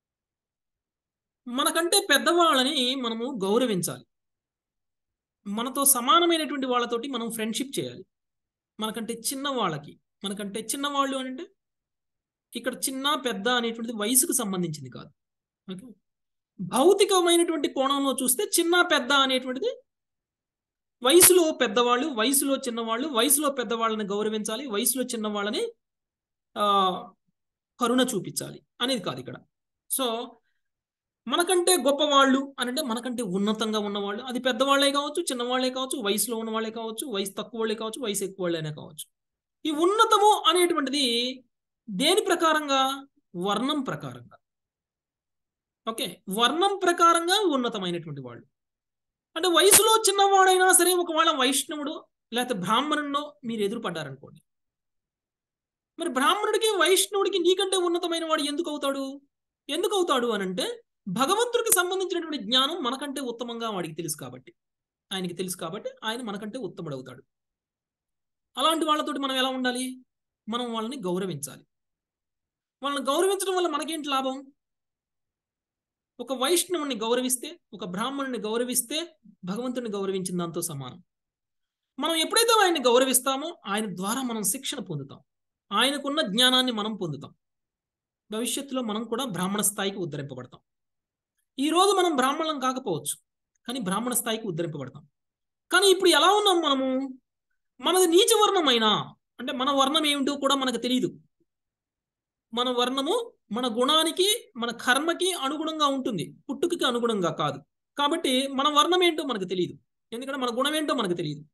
మనకంటే పెద్దవాళ్ళని మనము గౌరవించాలి మనతో సమానమైనటువంటి వాళ్ళతోటి మనం ఫ్రెండ్షిప్ చేయాలి మనకంటే చిన్న వాళ్ళకి మనకంటే చిన్నవాళ్ళు అని అంటే ఇక్కడ చిన్న పెద్ద అనేటువంటిది వయసుకు సంబంధించింది కాదు ఓకే భౌతికమైనటువంటి కోణంలో చూస్తే చిన్న పెద్ద అనేటువంటిది వయసులో పెద్దవాళ్ళు వయసులో చిన్నవాళ్ళు వయసులో పెద్దవాళ్ళని గౌరవించాలి వయసులో చిన్నవాళ్ళని ఆ కరుణ చూపించాలి అనేది కాదు ఇక్కడ సో మనకంటే గొప్పవాళ్ళు అని అంటే మనకంటే ఉన్నతంగా ఉన్నవాళ్ళు అది పెద్దవాళ్ళే కావచ్చు చిన్నవాళ్ళే కావచ్చు వయసులో ఉన్న వాళ్ళే కావచ్చు వయసు తక్కువ వాళ్ళే కావచ్చు వయసు ఎక్కువ వాళ్ళైనా కావచ్చు ఈ ఉన్నతము అనేటువంటిది దేని ప్రకారంగా వర్ణం ప్రకారంగా ఓకే వర్ణం ప్రకారంగా ఉన్నతమైనటువంటి వాళ్ళు అంటే వయసులో చిన్నవాడైనా సరే ఒకవేళ వైష్ణవుడు లేకపోతే బ్రాహ్మణుడో మీరు ఎదురుపడ్డారనుకోండి మరి బ్రాహ్మణుడికి వైష్ణవుడికి నీకంటే ఉన్నతమైన వాడు ఎందుకు అవుతాడు ఎందుకు అవుతాడు అని అంటే భగవంతుడికి సంబంధించినటువంటి జ్ఞానం మనకంటే ఉత్తమంగా వాడికి తెలుసు కాబట్టి ఆయనకి తెలుసు కాబట్టి ఆయన మనకంటే ఉత్తముడు అవుతాడు అలాంటి వాళ్ళతోటి మనం ఎలా ఉండాలి మనం వాళ్ళని గౌరవించాలి వాళ్ళని గౌరవించడం వల్ల మనకేంటి లాభం ఒక వైష్ణవుని గౌరవిస్తే ఒక బ్రాహ్మణుని గౌరవిస్తే భగవంతుని గౌరవించిన దాంతో సమానం మనం ఎప్పుడైతే ఆయన్ని గౌరవిస్తామో ఆయన ద్వారా మనం శిక్షణ పొందుతాం ఆయనకున్న జ్ఞానాన్ని మనం పొందుతాం భవిష్యత్తులో మనం కూడా బ్రాహ్మణ స్థాయికి ఉద్ధరింపబడతాం ఈ రోజు మనం బ్రాహ్మణం కాకపోవచ్చు కానీ బ్రాహ్మణ స్థాయికి ఉద్ధరింపబడతాం కానీ ఇప్పుడు ఎలా ఉన్నాం మనము మనది నీచ వర్ణమైనా అంటే మన వర్ణం ఏమిటో కూడా మనకు తెలియదు మన వర్ణము మన గుణానికి మన కర్మకి అనుగుణంగా ఉంటుంది పుట్టుకకి అనుగుణంగా కాదు కాబట్టి మన వర్ణం ఏంటో మనకు తెలియదు ఎందుకంటే మన గుణం ఏంటో మనకు తెలియదు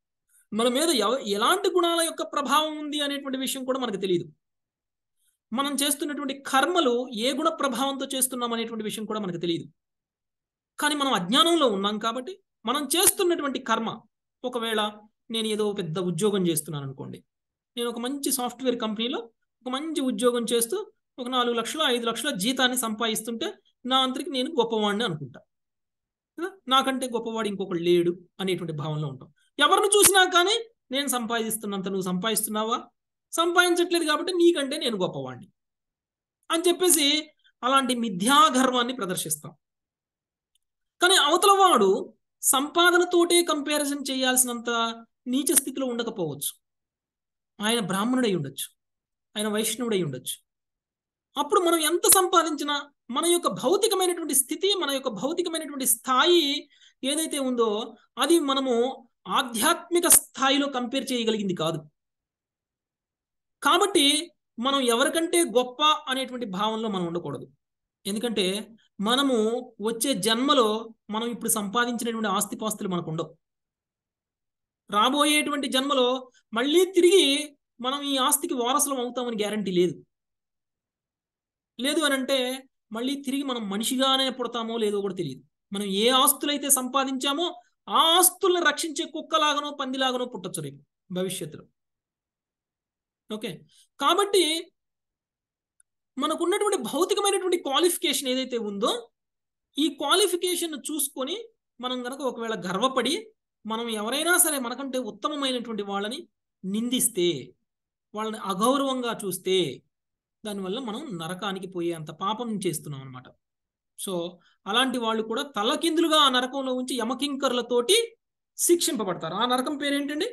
మన మీద ఎవ- ఎలాంటి గుణాల యొక్క ప్రభావం ఉంది అనేటువంటి విషయం కూడా మనకు తెలియదు మనం చేస్తున్నటువంటి కర్మలు ఏ గుణ ప్రభావంతో చేస్తున్నాం అనేటువంటి విషయం కూడా మనకు తెలియదు కానీ మనం అజ్ఞానంలో ఉన్నాం కాబట్టి మనం చేస్తున్నటువంటి కర్మ ఒకవేళ నేను ఏదో పెద్ద ఉద్యోగం చేస్తున్నాను అనుకోండి నేను ఒక మంచి సాఫ్ట్వేర్ కంపెనీలో ఒక మంచి ఉద్యోగం చేస్తూ ఒక నాలుగు లక్షలు ఐదు లక్షల జీతాన్ని సంపాదిస్తుంటే నా అంతరికి నేను గొప్పవాడిని అనుకుంటా కదా? నాకంటే గొప్పవాడు ఇంకొకడు లేడు అనేటువంటి భావనలో ఉంటాం ఎవరిని చూసినా కానీ నేను సంపాదిస్తున్నంత నువ్వు సంపాదిస్తున్నావా సంపాదించట్లేదు కాబట్టి నీకంటే నేను గొప్పవాడిని అని చెప్పేసి అలాంటి మిథ్యాగర్వాన్ని ప్రదర్శిస్తాం కానీ అవతల వాడు సంపాదనతోటే కంపారిజన్ చేయాల్సినంత నీచ స్థితిలో ఉండకపోవచ్చు ఆయన బ్రాహ్మణుడై ఉండొచ్చు ఆయన వైష్ణవుడై ఉండొచ్చు అప్పుడు మనం ఎంత సంపాదించినా మన యొక్క భౌతికమైనటువంటి స్థితి మన యొక్క భౌతికమైనటువంటి స్థాయి ఏదైతే ఉందో అది మనము ఆధ్యాత్మిక స్థాయిలో కంపేర్ చేయగలిగింది కాదు కాబట్టి మనం ఎవరికంటే గొప్ప అనేటువంటి భావనలో మనం ఉండకూడదు ఎందుకంటే మనము వచ్చే జన్మలో మనం ఇప్పుడు సంపాదించినటువంటి ఆస్తిపాస్తులు మనకు ఉండవు రాబోయేటువంటి జన్మలో మళ్ళీ తిరిగి మనం ఈ ఆస్తికి వారసులం అవుతామని గ్యారంటీ లేదు లేదు అని అంటే మళ్ళీ తిరిగి మనం మనిషిగానే పుడతామో లేదో కూడా తెలియదు మనం ఏ ఆస్తులైతే సంపాదించామో ఆ ఆస్తుల్ని రక్షించే కుక్కలాగనో పందిలాగనో పుట్టచ్చు రేపు భవిష్యత్తులో ఓకే కాబట్టి మనకున్నటువంటి భౌతికమైనటువంటి క్వాలిఫికేషన్ ఏదైతే ఉందో ఈ క్వాలిఫికేషన్ చూసుకొని మనం గనక ఒకవేళ గర్వపడి మనం ఎవరైనా సరే మనకంటే ఉత్తమమైనటువంటి వాళ్ళని నిందిస్తే వాళ్ళని అగౌరవంగా చూస్తే దానివల్ల మనం నరకానికి పోయే అంత పాపం చేస్తున్నాం అనమాట సో అలాంటి వాళ్ళు కూడా తలకిందులుగా ఆ నరకంలో ఉంచి యమకింకర్లతోటి శిక్షింపబడతారు ఆ నరకం పేరేంటండి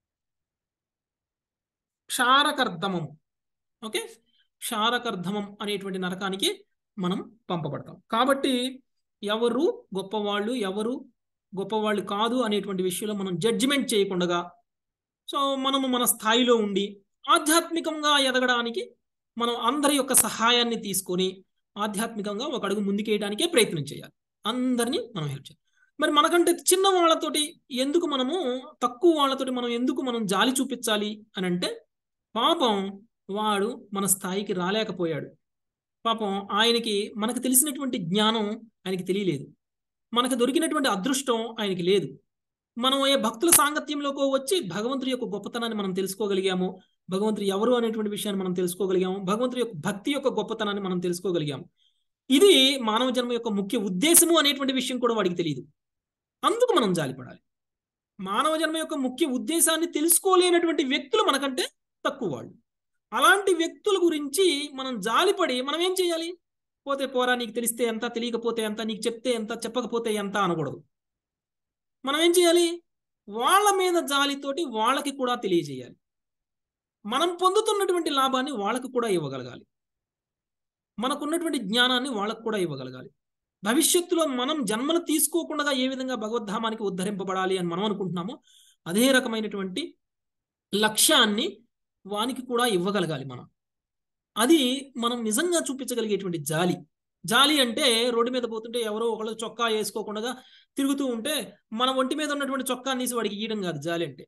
క్షారకర్ధమం ఓకే క్షారకర్ధమం అనేటువంటి నరకానికి మనం పంపబడతాం కాబట్టి ఎవరు గొప్పవాళ్ళు ఎవరు గొప్పవాళ్ళు కాదు అనేటువంటి విషయంలో మనం జడ్జిమెంట్ చేయకుండా సో మనము మన స్థాయిలో ఉండి ఆధ్యాత్మికంగా ఎదగడానికి మనం అందరి యొక్క సహాయాన్ని తీసుకొని ఆధ్యాత్మికంగా ఒక అడుగు ముందుకేయడానికే ప్రయత్నం చేయాలి అందరినీ మనం హెల్ప్ చేయాలి మరి మనకంటే చిన్న వాళ్ళతోటి ఎందుకు మనము తక్కువ వాళ్ళతోటి మనం ఎందుకు మనం జాలి చూపించాలి అని అంటే పాపం వాడు మన స్థాయికి రాలేకపోయాడు పాపం ఆయనకి మనకు తెలిసినటువంటి జ్ఞానం ఆయనకి తెలియలేదు మనకు దొరికినటువంటి అదృష్టం ఆయనకి లేదు మనం ఏ భక్తుల సాంగత్యంలోకి వచ్చి భగవంతుడి యొక్క గొప్పతనాన్ని మనం తెలుసుకోగలిగాము భగవంతుడు ఎవరు అనేటువంటి విషయాన్ని మనం తెలుసుకోగలిగాము భగవంతుడి యొక్క భక్తి యొక్క గొప్పతనాన్ని మనం తెలుసుకోగలిగాము ఇది మానవ జన్మ యొక్క ముఖ్య ఉద్దేశము అనేటువంటి విషయం కూడా వాడికి తెలియదు అందుకు మనం జాలిపడాలి మానవ జన్మ యొక్క ముఖ్య ఉద్దేశాన్ని తెలుసుకోలేనటువంటి వ్యక్తులు మనకంటే తక్కువ వాళ్ళు అలాంటి వ్యక్తుల గురించి మనం జాలిపడి మనం ఏం చేయాలి పోతే పోరా నీకు తెలిస్తే ఎంత తెలియకపోతే ఎంత నీకు చెప్తే ఎంత చెప్పకపోతే ఎంత అనకూడదు మనం ఏం చేయాలి వాళ్ళ మీద జాలితోటి వాళ్ళకి కూడా తెలియజేయాలి మనం పొందుతున్నటువంటి లాభాన్ని వాళ్ళకు కూడా ఇవ్వగలగాలి మనకున్నటువంటి జ్ఞానాన్ని వాళ్ళకు కూడా ఇవ్వగలగాలి భవిష్యత్తులో మనం జన్మలు తీసుకోకుండా ఏ విధంగా భగవద్ధామానికి ఉద్ధరింపబడాలి అని మనం అనుకుంటున్నామో అదే రకమైనటువంటి లక్ష్యాన్ని వానికి కూడా ఇవ్వగలగాలి మనం అది మనం నిజంగా చూపించగలిగేటువంటి జాలి జాలి అంటే రోడ్డు మీద పోతుంటే ఎవరో ఒకళ్ళు చొక్కా వేసుకోకుండా తిరుగుతూ ఉంటే మన ఒంటి మీద ఉన్నటువంటి చొక్కా తీసి వాడికి ఇయ్యడం కాదు జాలి అంటే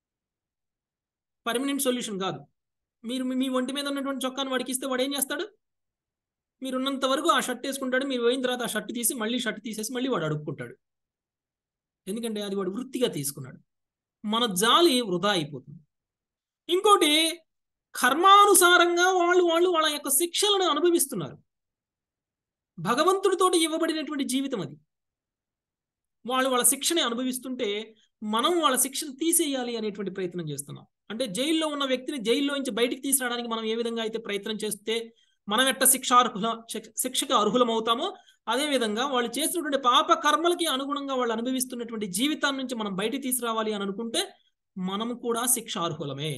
పర్మనెంట్ సొల్యూషన్ కాదు మీరు మీ ఒంటి మీద ఉన్నటువంటి చొక్కాను వాడికి ఇస్తే వాడు ఏం చేస్తాడు మీరు ఉన్నంత వరకు ఆ షర్ట్ వేసుకుంటాడు మీరు పోయిన తర్వాత ఆ షర్ట్ తీసి మళ్ళీ షర్ట్ తీసేసి మళ్ళీ వాడు అడుక్కుంటాడు ఎందుకంటే అది వాడు వృత్తిగా తీసుకున్నాడు మన జాలి వృధా అయిపోతుంది ఇంకోటి కర్మానుసారంగా వాళ్ళు వాళ్ళు వాళ్ళ యొక్క శిక్షలను అనుభవిస్తున్నారు భగవంతుడితోటి ఇవ్వబడినటువంటి జీవితం అది వాళ్ళు వాళ్ళ శిక్షని అనుభవిస్తుంటే మనం వాళ్ళ శిక్షను తీసేయాలి అనేటువంటి ప్రయత్నం చేస్తున్నాం అంటే జైల్లో ఉన్న వ్యక్తిని జైల్లో నుంచి బయటికి తీసుకురావడానికి మనం ఏ విధంగా అయితే ప్రయత్నం చేస్తే మనం ఎట్ట శిక్షార్హుల శిక్షకు అర్హులం అవుతామో అదే విధంగా వాళ్ళు చేసినటువంటి పాప కర్మలకి అనుగుణంగా వాళ్ళు అనుభవిస్తున్నటువంటి జీవితాన్ని నుంచి మనం బయటికి తీసుకురావాలి అని అనుకుంటే మనం కూడా శిక్షార్హులమే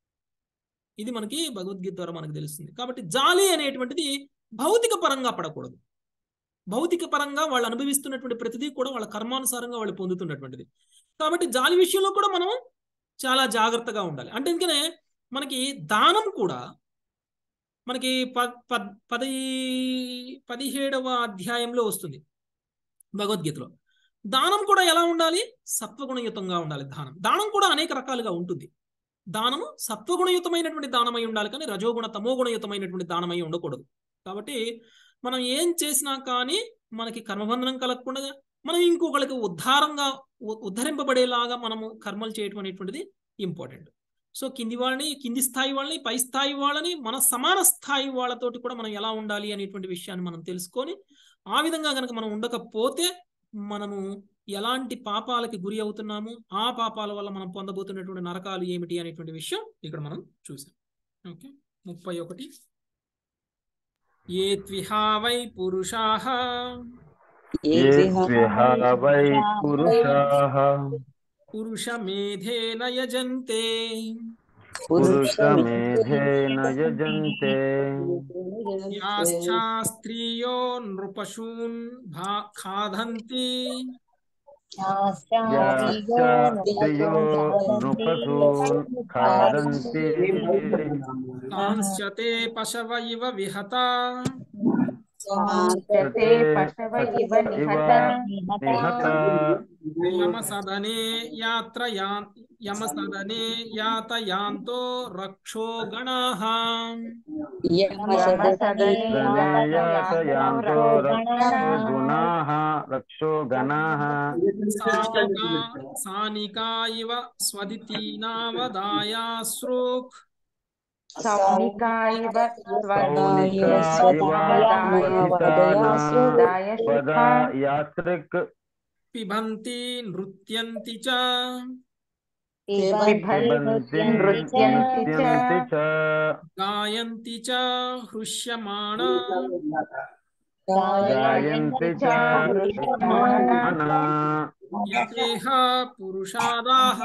ఇది మనకి భగవద్గీత ద్వారా మనకు తెలుస్తుంది కాబట్టి జాలి అనేటువంటిది భౌతిక పరంగా పడకూడదు భౌతిక పరంగా వాళ్ళు అనుభవిస్తున్నటువంటి ప్రతిదీ కూడా వాళ్ళ కర్మానుసారంగా వాళ్ళు పొందుతున్నటువంటిది కాబట్టి జాలి విషయంలో కూడా మనం చాలా జాగ్రత్తగా ఉండాలి అంటే ఎందుకనే మనకి దానం కూడా మనకి ప పది పదిహేడవ అధ్యాయంలో వస్తుంది భగవద్గీతలో దానం కూడా ఎలా ఉండాలి సత్వగుణయుతంగా ఉండాలి దానం దానం కూడా అనేక రకాలుగా ఉంటుంది దానము సత్వగుణయుతమైనటువంటి దానమై ఉండాలి కానీ రజోగుణ తమోగుణయుతమైనటువంటి దానమై ఉండకూడదు కాబట్టి మనం ఏం చేసినా కానీ మనకి కర్మబంధనం కలగకుండా మనం ఇంకొకరికి ఉద్ధారంగా ఉ- ఉద్ధరింపబడేలాగా మనము కర్మలు చేయటం అనేటువంటిది ఇంపార్టెంట్ సో కింది వాళ్ళని కింది స్థాయి వాళ్ళని పై స్థాయి వాళ్ళని మన సమాన స్థాయి వాళ్ళతోటి కూడా మనం ఎలా ఉండాలి అనేటువంటి విషయాన్ని మనం తెలుసుకొని ఆ విధంగా కనుక మనం ఉండకపోతే మనము ఎలాంటి పాపాలకి గురి అవుతున్నాము ఆ పాపాల వల్ల మనం పొందబోతున్నటువంటి నరకాలు ఏమిటి అనేటువంటి విషయం ఇక్కడ మనం చూసాం ఓకే ముప్పై ఒకటి ఏ త్విహా వై పురుషాః ఏ స్విహ వై పురుషాః పురుషమేధేన యజంతే పురుషమేధేన యజంతే యాశ్చా స్త్రియో నృపశూన్ భా ఖాదంతి యాశ్చ నృపసూన్ ఖాదంతి కాంస్యతే పశవ ఇవ విహత సతే పశవ ఇవ నిహత యమసదనే యాత్రయా యమసదనే యాతయాంతో రక్షో గణాః గణయాతయాంతో రక్షో గుణాః రక్షో గణాః సానికా సానికా ఇవ స్వదితీనావదాయాశ్రోక్ సౌనికా ఇవ స్వదా యాత్రిక్ పిబంతి నృత్యంతి చ పిబంతి నృత్యంతి చ గాయంతి చ హృష్యమాణ గాయంతి చ హృష్యమాణ యతేహ పురుషాదాః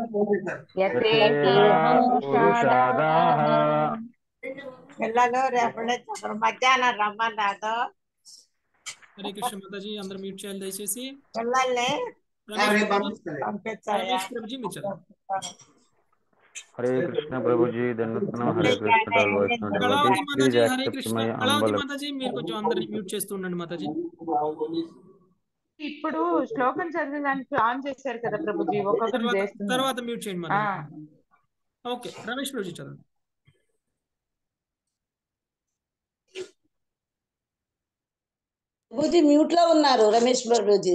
పురుషాదాః పిల్లలు రేపటి నుంచి మధ్యాహ్నం రమ్మన్నారు హరే కృష్ణ మాతాజీ అందరూ మ్యూట్ చేయాలి దయచేసి పిల్లల్ని రమేష్ పంపించాలి రమేష్ ప్రభుజీ మీరు చదవండి హరే కృష్ణ ప్రభుజీ దండత్నం హరే కృష్ణ టాల్ వైష్ణవ Kalavathi devotees please Mataji Hare accept Krishna my Kalavathi humble Mataji మీరు కొంచెం అందరిని మ్యూట్ చేస్తూ ఉండండి మాతాజీ ఇప్పుడు శ్లోకం చదివడానికి ఆన్ చేశారు కదా ప్రభుజీ ఒక్కొక్కరు తర్వాత చేస్తున్నారు తర్వాత మ్యూట్ చేయండి ఆ, మాతాజీ ఓకే రమేష్ ప్రభుజీ చదవండి ప్రభుజీ మ్యూట్ లో ఉన్నారు రమేష్ ప్రభుజీ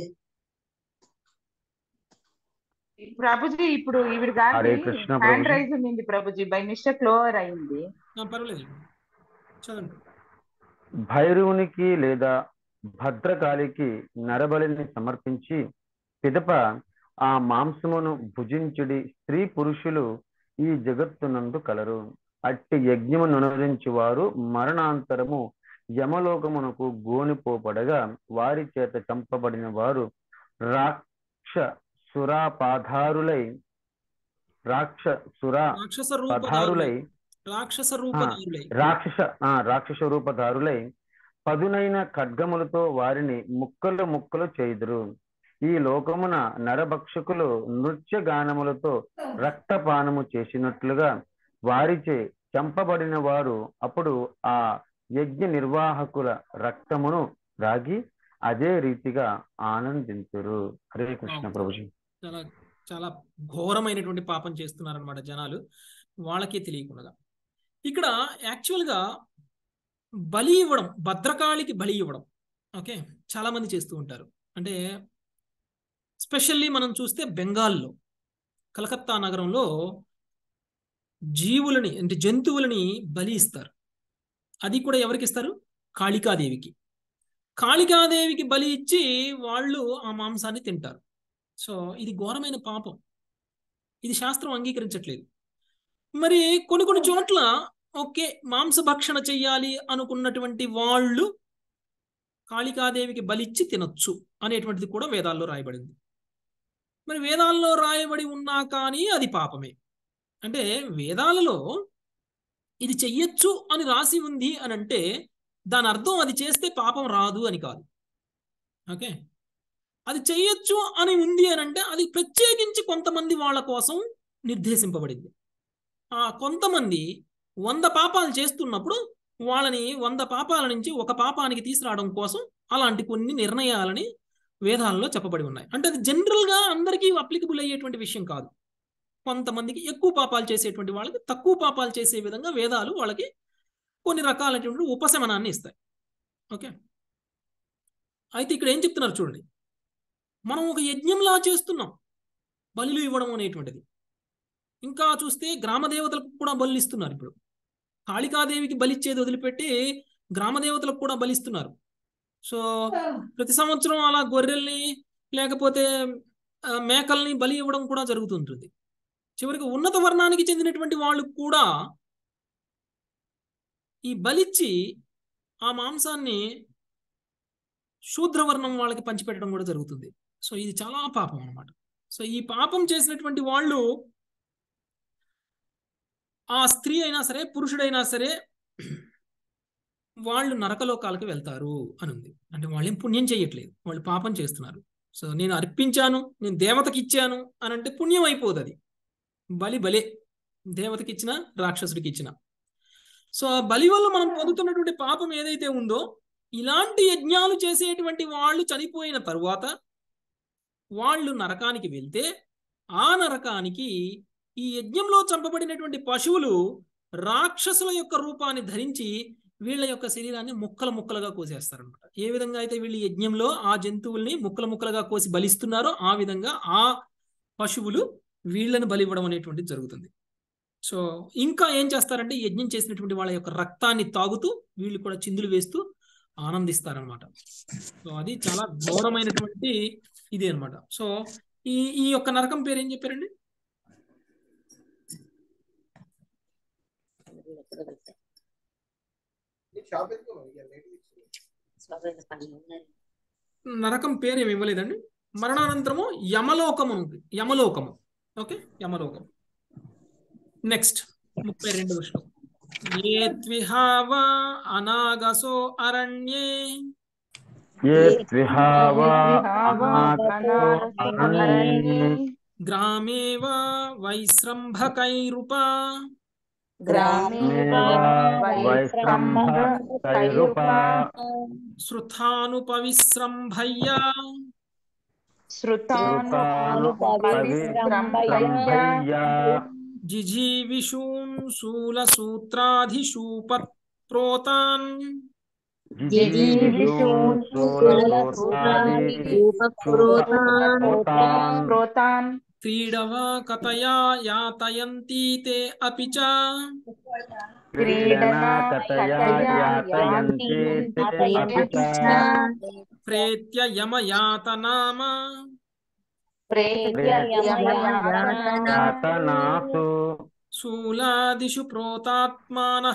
ప్రభుజీ ఇప్పుడు ఈవిడ హరే గారి కృష్ణ హ్యాండ్ ప్రభుజీ రైజ్ ఉంది ప్రభుజీ బై మిస్టేక్ లోవర్ అయింది ఆ, పర్వాలేదు చదవండి భైరవునికి లేదా భద్రకాళికి నరబలిని సమర్పించి పిదప ఆ మాంసమును భుజించుడి స్త్రీ పురుషులు ఈ జగత్తునందు కలరు అట్టి యజ్ఞము అనుసరించి వారు మరణాంతరము యమలోకమునకు గోనిపోబడగా వారి చేత చంపబడిన వారు రాక్ష సురాపాధారులై రాక్ష సురా రాక్షస పధారులై రూపధారులై రాక్షస రూపధారులై రాక్షస ఆ రాక్షస రూపధారులై పదునైన ఖడ్గములతో వారిని ముక్కలు ముక్కలు చేయుదురు ఈ లోకమున నరభక్షకులు నృత్య గానములతో రక్తపానము చేసినట్లుగా వారిచే చంపబడిన వారు అప్పుడు ఆ యజ్ఞ నిర్వాహకుల రక్తమును రాగి అదే రీతిగా ఆనందింతురు హరే కృష్ణ ప్రభుజీ చాలా చాలా ఘోరమైనటువంటి పాపం చేస్తున్నారనమాట జనాలు వాళ్ళకే తెలియకుండా ఇక్కడ యాక్చువల్గా బలి ఇవ్వడం భద్రకాళికి బలి ఇవ్వడం ఓకే చాలా మంది చేస్తూ ఉంటారు అంటే స్పెషల్లీ మనం చూస్తే బెంగాల్లో కలకత్తా నగరంలో జీవులని అంటే జంతువులని బలి ఇస్తారు అది కూడా ఎవరికి ఇస్తారు కాళికాదేవికి కాళికాదేవికి బలి ఇచ్చి వాళ్ళు ఆ మాంసాన్ని తింటారు సో ఇది ఘోరమైన పాపం ఇది శాస్త్రం అంగీకరించట్లేదు మరి కొన్ని కొన్ని చోట్ల ఓకే మాంసభక్షణ చెయ్యాలి అనుకున్నటువంటి వాళ్ళు కాళికాదేవికి బలిచ్చి తినొచ్చు అనేటువంటిది కూడా వేదాల్లో రాయబడింది మరి వేదాల్లో రాయబడి ఉన్నా కానీ అది పాపమే అంటే వేదాలలో ఇది చెయ్యొచ్చు అని రాసి ఉంది అని అంటే దాని అర్థం అది చేస్తే పాపం రాదు అని కాదు ఓకే అది చెయ్యొచ్చు అని ఉంది అని అంటే అది ప్రత్యేకించి కొంతమంది వాళ్ళ కోసం నిర్దేశింపబడింది ఆ కొంతమంది వంద పాపాలు చేస్తున్నప్పుడు వాళ్ళని వంద పాపాల నుంచి ఒక పాపానికి తీసుకురావడం కోసం అలాంటి కొన్ని నిర్ణయాలని వేదాలలో చెప్పబడి ఉన్నాయి అంటే అది జనరల్ గా అందరికీ అప్లికబుల్ అయ్యేటువంటి విషయం కాదు కొంతమందికి ఎక్కువ పాపాలు చేసేటువంటి వాళ్ళకి తక్కువ పాపాలు చేసే విధంగా వేదాలు వాళ్ళకి కొన్ని రకాలైనటువంటి ఉపశమనాన్ని ఇస్తాయి ఓకే అయితే ఇక్కడ ఏం చెప్తున్నారు చూడండి మనం ఒక యజ్ఞంలా చేస్తున్నాం బలులు ఇవ్వడం అనేటువంటిది ఇంకా చూస్తే గ్రామ దేవతలకు కూడా బలులు ఇస్తున్నారు ఇప్పుడు కాళికాదేవికి బలిచ్చేది వదిలిపెట్టి గ్రామ దేవతలకు కూడా బలిస్తున్నారు సో ప్రతి సంవత్సరం అలా గొర్రెల్ని లేకపోతే ఆ, మేకల్ని బలి ఇవ్వడం కూడా జరుగుతుంటుంది చివరికి ఉన్నత వర్ణానికి చెందినటువంటి వాళ్ళు కూడా ఈ బలిచ్చి ఆ మాంసాన్ని శూద్రవర్ణం వాళ్ళకి పంచిపెట్టడం కూడా జరుగుతుంది సో ఇది చాలా పాపం అన్నమాట సో ఈ పాపం చేసినటువంటి వాళ్ళు ఆ స్త్రీ అయినా సరే పురుషుడైనా సరే వాళ్ళు నరకలోకాలకు వెళ్తారు అని ఉంది అంటే వాళ్ళు ఏం పుణ్యం చేయట్లేదు వాళ్ళు పాపం చేస్తున్నారు సో నేను అర్పించాను నేను దేవతకి ఇచ్చాను అని అంటే పుణ్యం అయిపోదు అది బలి బలే దేవతకి ఇచ్చిన రాక్షసుడికి ఇచ్చిన సో ఆ బలి వల్ల మనం పొందుతున్నటువంటి పాపం ఏదైతే ఉందో ఇలాంటి యజ్ఞాలు చేసేటువంటి వాళ్ళు చనిపోయిన తరువాత వాళ్ళు నరకానికి వెళ్తే ఆ నరకానికి ఈ యజ్ఞంలో చంపబడినటువంటి పశువులు రాక్షసుల యొక్క రూపాన్ని ధరించి వీళ్ళ యొక్క శరీరాన్ని ముక్కలు ముక్కలుగా కోసేస్తారనమాట ఏ విధంగా అయితే వీళ్ళు ఈ యజ్ఞంలో ఆ జంతువుల్ని ముక్కలు ముక్కలుగా కోసి బలిస్తున్నారో ఆ విధంగా ఆ పశువులు వీళ్ళని బలి ఇవ్వడం అనేటువంటిది జరుగుతుంది సో ఇంకా ఏం చేస్తారంటే ఈ యజ్ఞం చేసినటువంటి వాళ్ళ యొక్క రక్తాన్ని తాగుతూ వీళ్ళు కూడా చిందులు వేస్తూ ఆనందిస్తారనమాట సో అది చాలా ఘోరమైనటువంటి ఇది అన్నమాట సో ఈ ఈ యొక్క నరకం పేరు ఏం చెప్పారండి నరకం పేరు ఏమి ఇవ్వలేదండి మరణానంతరము యమలోకము ఉంది యమలోకము ఓకే యమలోకం నెక్స్ట్ ముప్పై రెండు శ్లోకం ఏ త్విహావ అనాగసో అరణ్యే ये त्विहाव अनागतो अरण्ये గ్రామేవ వైశ్రంభకైరుప గ్రామేవ వైశ్రంభకైరుప శృథానుపవిశ్రంభయ్య శృతానుపవిశ్రంభయ్య జిజీవిషూన్ శూలసూత్రాధిషూపత్ ప్రోతాన్ ప్రోతాన్ క్రీడవా కథయా యాతయంతి తే అపి చ क्रीडना कथया यातयन्ति ते अपि च ప్రేత్య యమయాతనామ यातनासु శూలాదిషు ప్రోతాత్మానః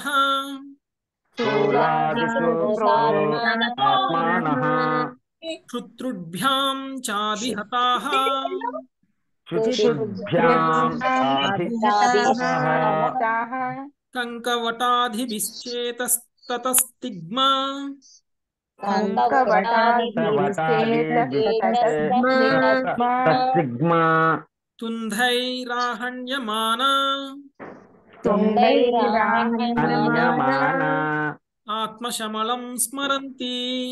शूलादिषु प्रोतात्मानः శృతృభ్యాం చాభిహతాః शुचिभ्याम् आधिताः కంకవటాధిభిశ్చేతస్తతస్తిగ్మా तस्सिग्मा తుంధైరాహణ్యమానా अन्यमाना ఆత్మశమలం స్మరంతి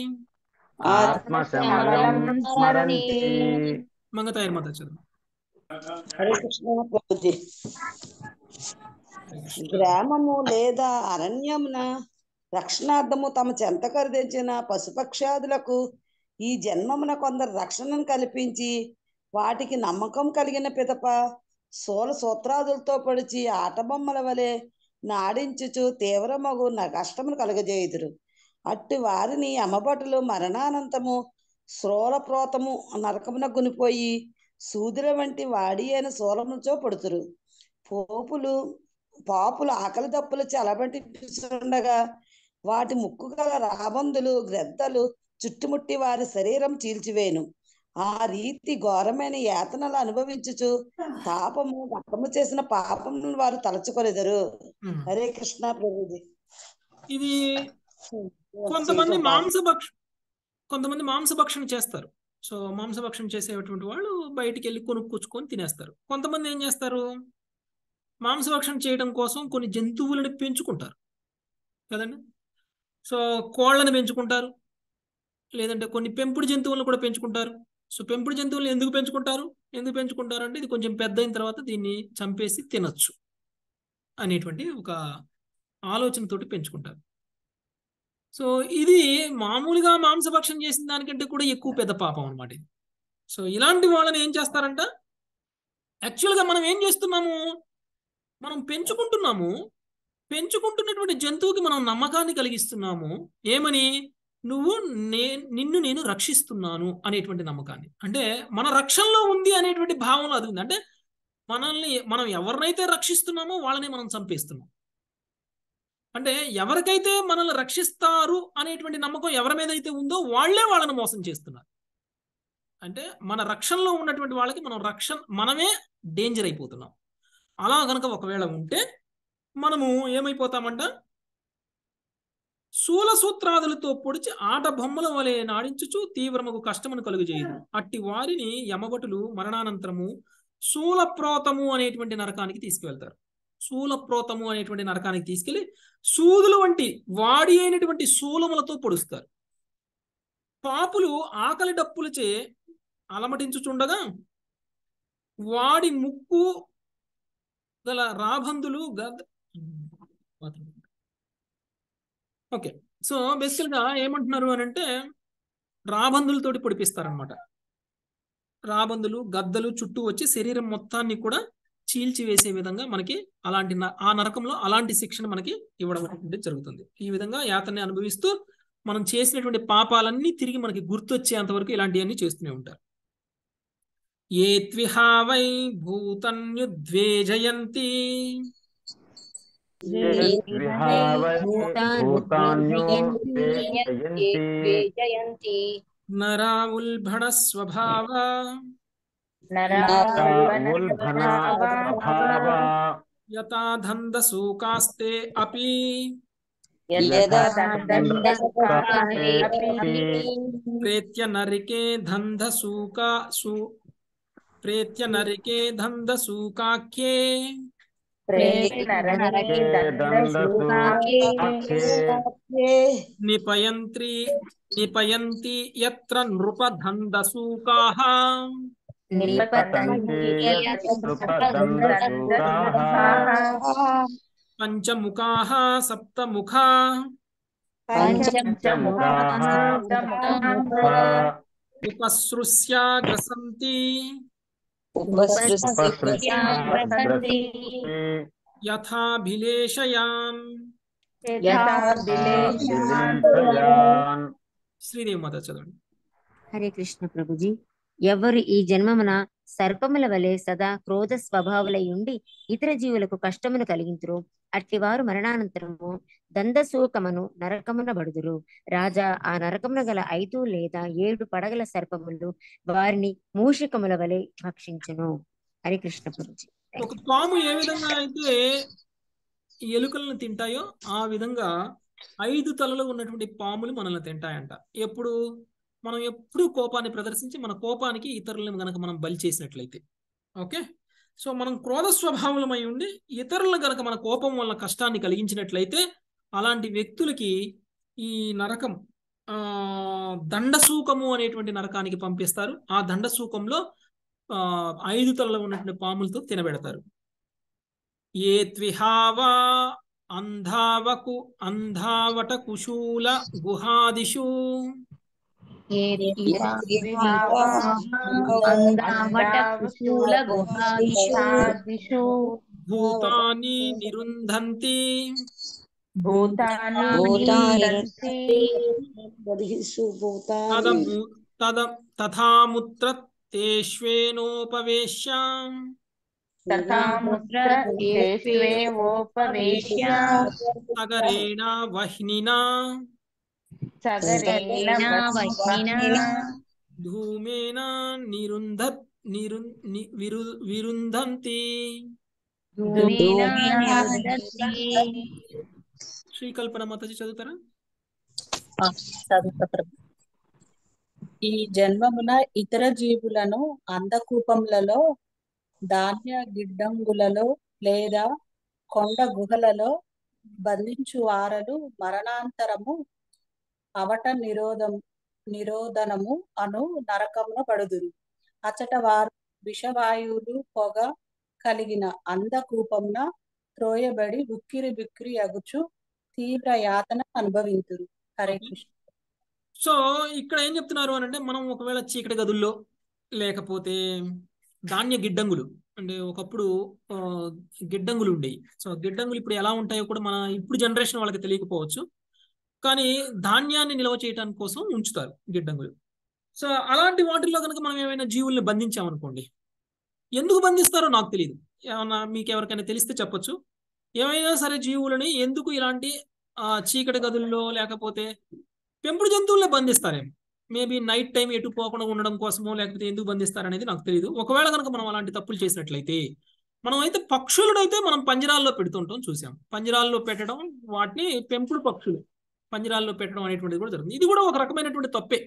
ఆత్మశమలం స్మరంతి మంగతాయర్ మాత చదువు హరే కృష్ణ ప్రభుజీ గ్రామము లేదా అరణ్యమున రక్షణార్థము తమ చెంత ఖరీదించిన పశుపక్షాదులకు ఈ జన్మమున కొందరు రక్షణను కల్పించి వాటికి నమ్మకం కలిగిన పిదప సోల సూత్రాదులతో పొడిచి ఆటబొమ్మల వలె నాడించుచు తీవ్రమగు న కష్టమును కలుగజేయుదురు అట్టి వారిని అమ్మబటులు మరణానంతము శ్రోలప్రోతము నరకమున గునిపోయి సూదుల వంటి వాడి అయిన శూలములతో పడుతురు పోపులు పాపులు ఆకలి దప్పులు చలబట్టి ఉండగా వాటి ముక్కు గల రాబందులు గ్రద్దలు చుట్టుముట్టి వారి శరీరం చీల్చివేను ఆ రీతి ఘోరమైన యాతనలు అనుభవించుచు పాపము రక్తము చేసిన పాపమును వారు తలచుకొనిదరు ఉమ్. హరే కృష్ణ ప్రభుజీ ఇది కొంతమంది మాంసభక్ష కొంతమంది మాంసభక్షణ చేస్తారు సో మాంసభక్షణ చేసేటువంటి వాళ్ళు బయటికి వెళ్ళి కొనుక్కొచ్చుకొని తినేస్తారు కొంతమంది ఏం చేస్తారు మాంసభక్షణ చేయడం కోసం కొన్ని జంతువులను పెంచుకుంటారు కదండి సో కోళ్ళని పెంచుకుంటారు లేదంటే కొన్ని పెంపుడు జంతువులను కూడా పెంచుకుంటారు సో పెంపుడు జంతువులను ఎందుకు పెంచుకుంటారు ఎందుకు పెంచుకుంటారు అంటే ఇది కొంచెం పెద్ద అయిన తర్వాత దీన్ని చంపేసి తినొచ్చు అనేటువంటి ఒక ఆలోచనతోటి పెంచుకుంటారు సో ఇది మామూలుగా మాంసభక్షం చేసిన దానికంటే కూడా ఎక్కువ పెద్ద పాపం అనమాట ఇది సో ఇలాంటి వాళ్ళని ఏం చేస్తారంట యాక్చువల్గా మనం ఏం చేస్తున్నాము మనం పెంచుకుంటున్నాము పెంచుకుంటున్నటువంటి జంతువుకి మనం నమ్మకాన్ని కలిగిస్తున్నాము ఏమని నువ్వు నే నిన్ను నేను రక్షిస్తున్నాను అనేటువంటి నమ్మకాన్ని అంటే మన రక్షణలో ఉంది అనేటువంటి భావంలో అది ఉంది అంటే మనల్ని మనం ఎవరినైతే రక్షిస్తున్నామో వాళ్ళని మనం చంపేస్తున్నాం అంటే ఎవరికైతే మనల్ని రక్షిస్తారు అనేటువంటి నమ్మకం ఎవరి మీద అయితే ఉందో వాళ్లే వాళ్ళని మోసం చేస్తున్నారు అంటే మన రక్షణలో ఉన్నటువంటి వాళ్ళకి మనం రక్షణ మనమే డేంజర్ అయిపోతున్నాం అలా గనక ఒకవేళ ఉంటే మనము ఏమైపోతామంట శూల సూత్రాదులతో పొడిచి ఆట బొమ్మల వలె నాడించుచు తీవ్రముకు కష్టమును కలుగజేయదు అట్టి వారిని యమభటులు మరణానంతరము శూలప్రోతము అనేటువంటి నరకానికి తీసుకువెళ్తారు శూలప్రోతము అనేటువంటి నరకానికి తీసుకెళ్లి సూదులు వంటి వాడి అయినటువంటి శూలములతో పొడుస్తారు పాపులు ఆకలి డప్పులచే అలమటించుచుండగా వాడి ముక్కు గల రాబందులు గద్ ఓకే సో బేసికల్ గా ఏమంటున్నారు అని అంటే రాబందులతోటి పొడిపిస్తారనమాట రాబందులు గద్దలు చుట్టూ వచ్చి శరీరం మొత్తాన్ని కూడా చీల్చి వేసే విధంగా మనకి అలాంటి న- ఆ నరకంలో అలాంటి శిక్షణ మనకి ఇవ్వడం అనేది జరుగుతుంది ఈ విధంగా యాతన్ని అనుభవిస్తూ మనం చేసినటువంటి పాపాలన్నీ తిరిగి మనకి గుర్తొచ్చేంత వరకు ఇలాంటివన్నీ చేస్తూనే ఉంటారు ఏ త్విహావై భూతన్యుద్వేజయంతి విహావై భూతాన్యో జయంతి జయంతి నరావుల్భణ స్వభావ ఉల్భణ స్వభావ యథాధంద సూకాస్తే అపి ప్రేత్య నరికే దంధ సూకా సూ ప్రేత్య నరికే దంధ సూకాఖ్యే నిపయంత్రి నిపయంతి యత్ర నృపదంద సూకాః నిపతంతి నృపదందసూకాః పంచముఖాః సప్తముఖా ఉపసృస్య గ్రసంతి యథాభిలేషయాన్ విలేషయాన్ శ్రీదేవి మాత చదవండి హరే కృష్ణ ప్రభుజీ ఎవరు ఈ జన్మమున సర్పముల వలె సదా క్రోధ స్వభావులై ఉండి ఇతర జీవులకు కష్టమును కలిగింతురు అట్టివారు మరణానంతరము దందసూకమును నరకమున బడుదురు రాజా ఆ నరకమున గల ఐదు లేదా ఏడు పడగల సర్పములు వారిని మూషికముల వలె భక్షించును హరే కృష్ణ ప్రభుజీ ఒక పాము ఏ విధంగా అయితే ఎలుకలను తింటాయో ఆ విధంగా ఐదు తలలు ఉన్నటువంటి పాములు మనల్ని తింటాయంట ఎప్పుడు మనం ఎప్పుడు కోపాన్ని ప్రదర్శించి మన కోపానికి ఇతరులను గనక మనం బలి చేసినట్లయితే ఓకే సో మనం క్రోధ స్వభావమై ఉండి ఇతరులను గనక మన కోపం వల్ల కష్టాన్ని కలిగించినట్లయితే అలాంటి వ్యక్తులకి ఈ నరకం ఆ దండసూకము అనేటువంటి నరకానికి పంపిస్తారు ఆ దండసూకంలో ఆ ఐదు తలలో ఉన్నటువంటి పాములతో తినబెడతారు ఏ త్విహావా అంధావకు అంధావట కుశూల గుహాదిషు భూతాని నిరుంధంతి బహిషు భూతాని తదము తద తథాముత్ర తేష్వేనోపవేశ్య సగరేణ వహ్నినా ధూమేన నిరుంధ నిరు ని- విరు విరుంధంతి శ్రీకల్పన మాతాజీ చదువుతారా ఈ జన్మమున ఇతర జీవులను అంధకూపములలో ధాన్య గిడ్డంగులలో లేదా కొండ గుహలలో బంధించు వారలు మరణాంతరము అవట నిరోధం నిరోధనము అను నరకమున పడుదురు అచట వారు విషవాయువులు పొగ కలిగిన అంధకూపమున త్రోయబడి ఉక్కిరి బిక్కిరి అగుచు తీవ్ర యాతన అనుభవింతురు హరే కృష్ణ సో ఇక్కడ ఏం చెప్తున్నారు అని అంటే మనం ఒకవేళ చీకటి గదుల్లో లేకపోతే ధాన్య గిడ్డంగులు అంటే ఒకప్పుడు ఆ, గిడ్డంగులు ఉండేవి సో గిడ్డంగులు ఇప్పుడు ఎలా ఉంటాయో కూడా మన ఇప్పుడు జనరేషన్ వాళ్ళకి తెలియకపోవచ్చు కానీ ధాన్యాన్ని నిల్వ చేయడానికి కోసం ఉంచుతారు గిడ్డంగులు సో అలాంటి వాటిల్లో కనుక మనం ఏమైనా జీవుల్ని బంధించామనుకోండి ఎందుకు బంధిస్తారో నాకు తెలియదు ఏమన్నా మీకు ఎవరికైనా తెలిస్తే చెప్పొచ్చు ఏమైనా సరే జీవులని ఎందుకు ఇలాంటి ఆ, చీకటి గదుల్లో లేకపోతే పెంపుడు జంతువులనే బంధిస్తారేమో మేబీ నైట్ టైం ఎటు పోకుండా ఉండడం కోసమో లేకపోతే ఎందుకు బంధిస్తారనేది నాకు తెలియదు ఒకవేళ కనుక మనం అలాంటి తప్పులు చేసినట్లయితే మనం అయితే పక్షులనైతే మనం పంజరాల్లో పెడుతుంటాం చూసాం పంజరాల్లో పెట్టడం వాటిని పెంపుడు పక్షులు పంజరాల్లో పెట్టడం అనేటువంటిది కూడా జరుగుతుంది ఇది కూడా ఒక రకమైనటువంటి తప్పే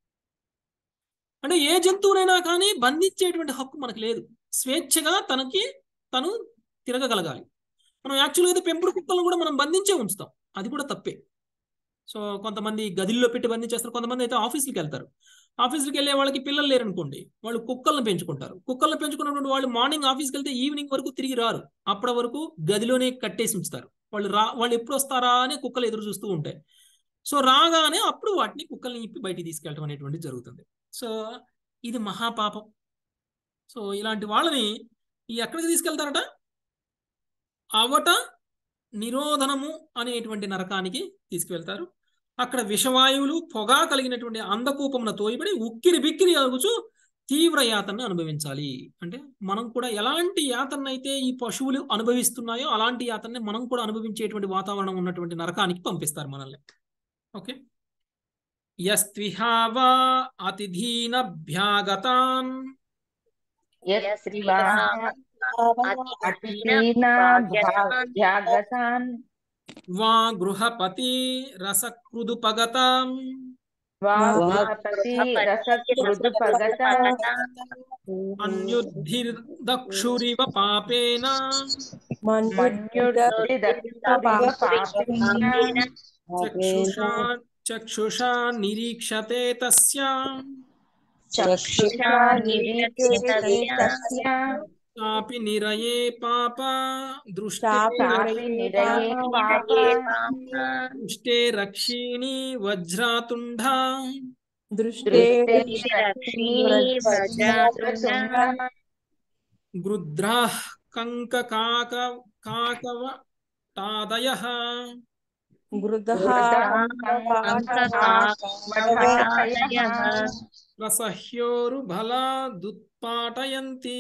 అంటే ఏ జంతువునైనా కానీ బంధించేటువంటి హక్కు మనకు లేదు స్వేచ్ఛగా తనకి తను తిరగగలగాలి మనం యాక్చువల్గా అయితే పెంపుడు కుక్కలను కూడా మనం బంధించే ఉంచుతాం అది కూడా తప్పే సో కొంతమంది గదిల్లో పెట్టి బంధించేస్తారు కొంతమంది అయితే ఆఫీసులకు వెళ్తారు ఆఫీసులకు వెళ్ళే వాళ్ళకి పిల్లలు లేరనుకోండి వాళ్ళు కుక్కలను పెంచుకుంటారు కుక్కలను పెంచుకున్నటువంటి వాళ్ళు మార్నింగ్ ఆఫీస్కి వెళ్తే ఈవినింగ్ వరకు తిరిగి రారు అప్పటి వరకు గదిలోనే కట్టేసి ఉంచుతారు వాళ్ళు రా వాళ్ళు ఎప్పుడు వస్తారా అని కుక్కలు ఎదురు చూస్తూ ఉంటాయి సో రాగానే అప్పుడు వాటిని కుక్కల్ని ఇప్పి బయటికి తీసుకెళ్ళడం అనేటువంటిది జరుగుతుంది సో ఇది మహాపాపం సో ఇలాంటి వాళ్ళని ఈ ఎక్కడికి తీసుకెళ్తారట అవట నిరోధనము అనేటువంటి నరకానికి తీసుకువెళ్తారు అక్కడ విషవాయువులు పొగ కలిగినటువంటి అందకూపమున తోయబడి ఉక్కిరి బిక్కిరి అగుచు తీవ్ర యాతనను అనుభవించాలి అంటే మనం కూడా ఎలాంటి యాతన అయితే ఈ పశువులు అనుభవిస్తున్నాయో అలాంటి యాతనని మనం కూడా అనుభవించేటువంటి వాతావరణం ఉన్నటువంటి నరకానికి పంపిస్తారు మనల్ని ఓకే యస్త్విహావా అతిథీనభ్యాగతాన్ అతిథీనాభ్యాగతాన్ వా గృహపతి రసకృదుపగతాం వా గృహపతి రసకృదుపగత అన్యుద్ధిర్దక్షురివ పాపేన చక్షుషా చక్షుషా నిరీక్షతే తస్య చక్షుషా నిరీక్షతే తస్య తాపి నిరయే పాప దృష్టే తాపి నిరయే పాప దృష్టే రక్షిణి వజ్రాతుండా దృష్టే గృధ్రాః కంకకాక కాకవ తాదయ ప్రసహ్యోరు బల దుత్పాటయంతి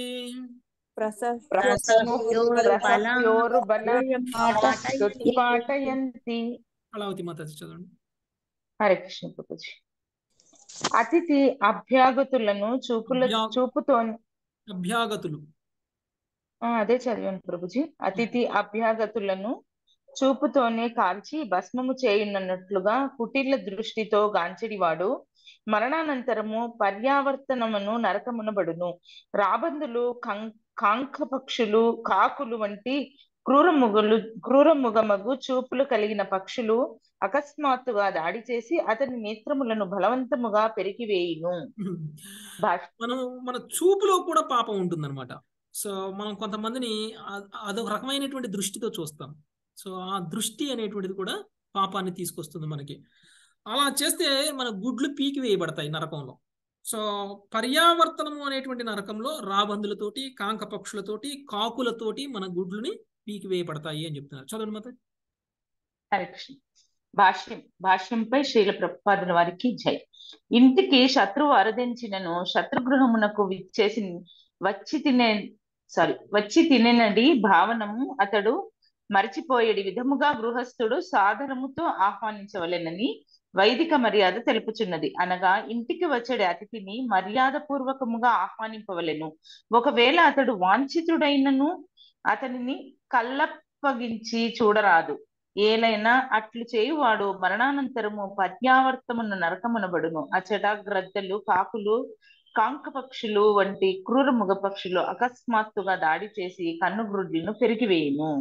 పాటయంతి కళావతి మాతాజీ చదవండి హరే కృష్ణ ప్రభుజీ అతిథి అభ్యాగతులను చూపుల అభ్యా- చూపుతో అభ్యాగతులు అదే చదివాను ప్రభుజీ అతిథి అభ్యాగతులను చూపుతోనే కాల్చి భస్మము చేయునన్నట్లుగా కుటిల దృష్టితో గాంచెడివాడు మరణానంతరము పర్యావర్తనమును నరకమునబడును రాబందులు కం కాంక పక్షులు కాకులు వంటి క్రూరముగలు క్రూరముగమగు చూపులు కలిగిన పక్షులు అకస్మాత్తుగా దాడి చేసి అతని నేత్రములను బలవంతముగా పెరిగివేయును భాష మనం మన చూపులో కూడా పాపం ఉంటుందన్నమాట సో మనం కొంతమందిని అ- అదొక రకమైనటువంటి దృష్టితో చూస్తాం సో ఆ దృష్టి అనేటువంటిది కూడా పాపాన్ని తీసుకొస్తుంది మనకి అలా చేస్తే మన గుడ్లు పీకి వేయబడతాయి నరకంలో సో పర్యావర్తనము అనేటువంటి నరకంలో రాబందులతోటి కాంక పక్షులతోటి కాకులతోటి మన గుడ్లుని పీకి వేయబడతాయి అని చెప్తున్నారు చదవండి మాత హరే కృష్ణ భాష్యం భాష్యంపై శ్రీల ప్రభుపాదుల వారికి జై ఇంటికి శత్రువు అరదించినను శత్రుగృహమునకు విచ్చేసి వచ్చి తినే సారీ వచ్చి తిననడి భావనము అతడు మరిచిపోయేడి విధముగా గృహస్థుడు సాదరముతో ఆహ్వానించవలెనని వైదిక మర్యాద తెలుపుచున్నది అనగా ఇంటికి వచ్చేడి అతిథిని మర్యాద పూర్వకముగా ఆహ్వానింపవలెను ఒకవేళ అతడు వాంఛితుడైనను అతనిని కళ్ళప్పగించి చూడరాదు ఏలైనా అట్లు చేయువాడు మరణానంతరము పర్యావర్తమున నరకమునబడును అచట గ్రద్దలు కాకులు కాంక పక్షులు వంటి క్రూర ముగ పక్షులు అకస్మాత్తుగా దాడి చేసి కన్నుగ్రుడ్లను పెరిగివేయును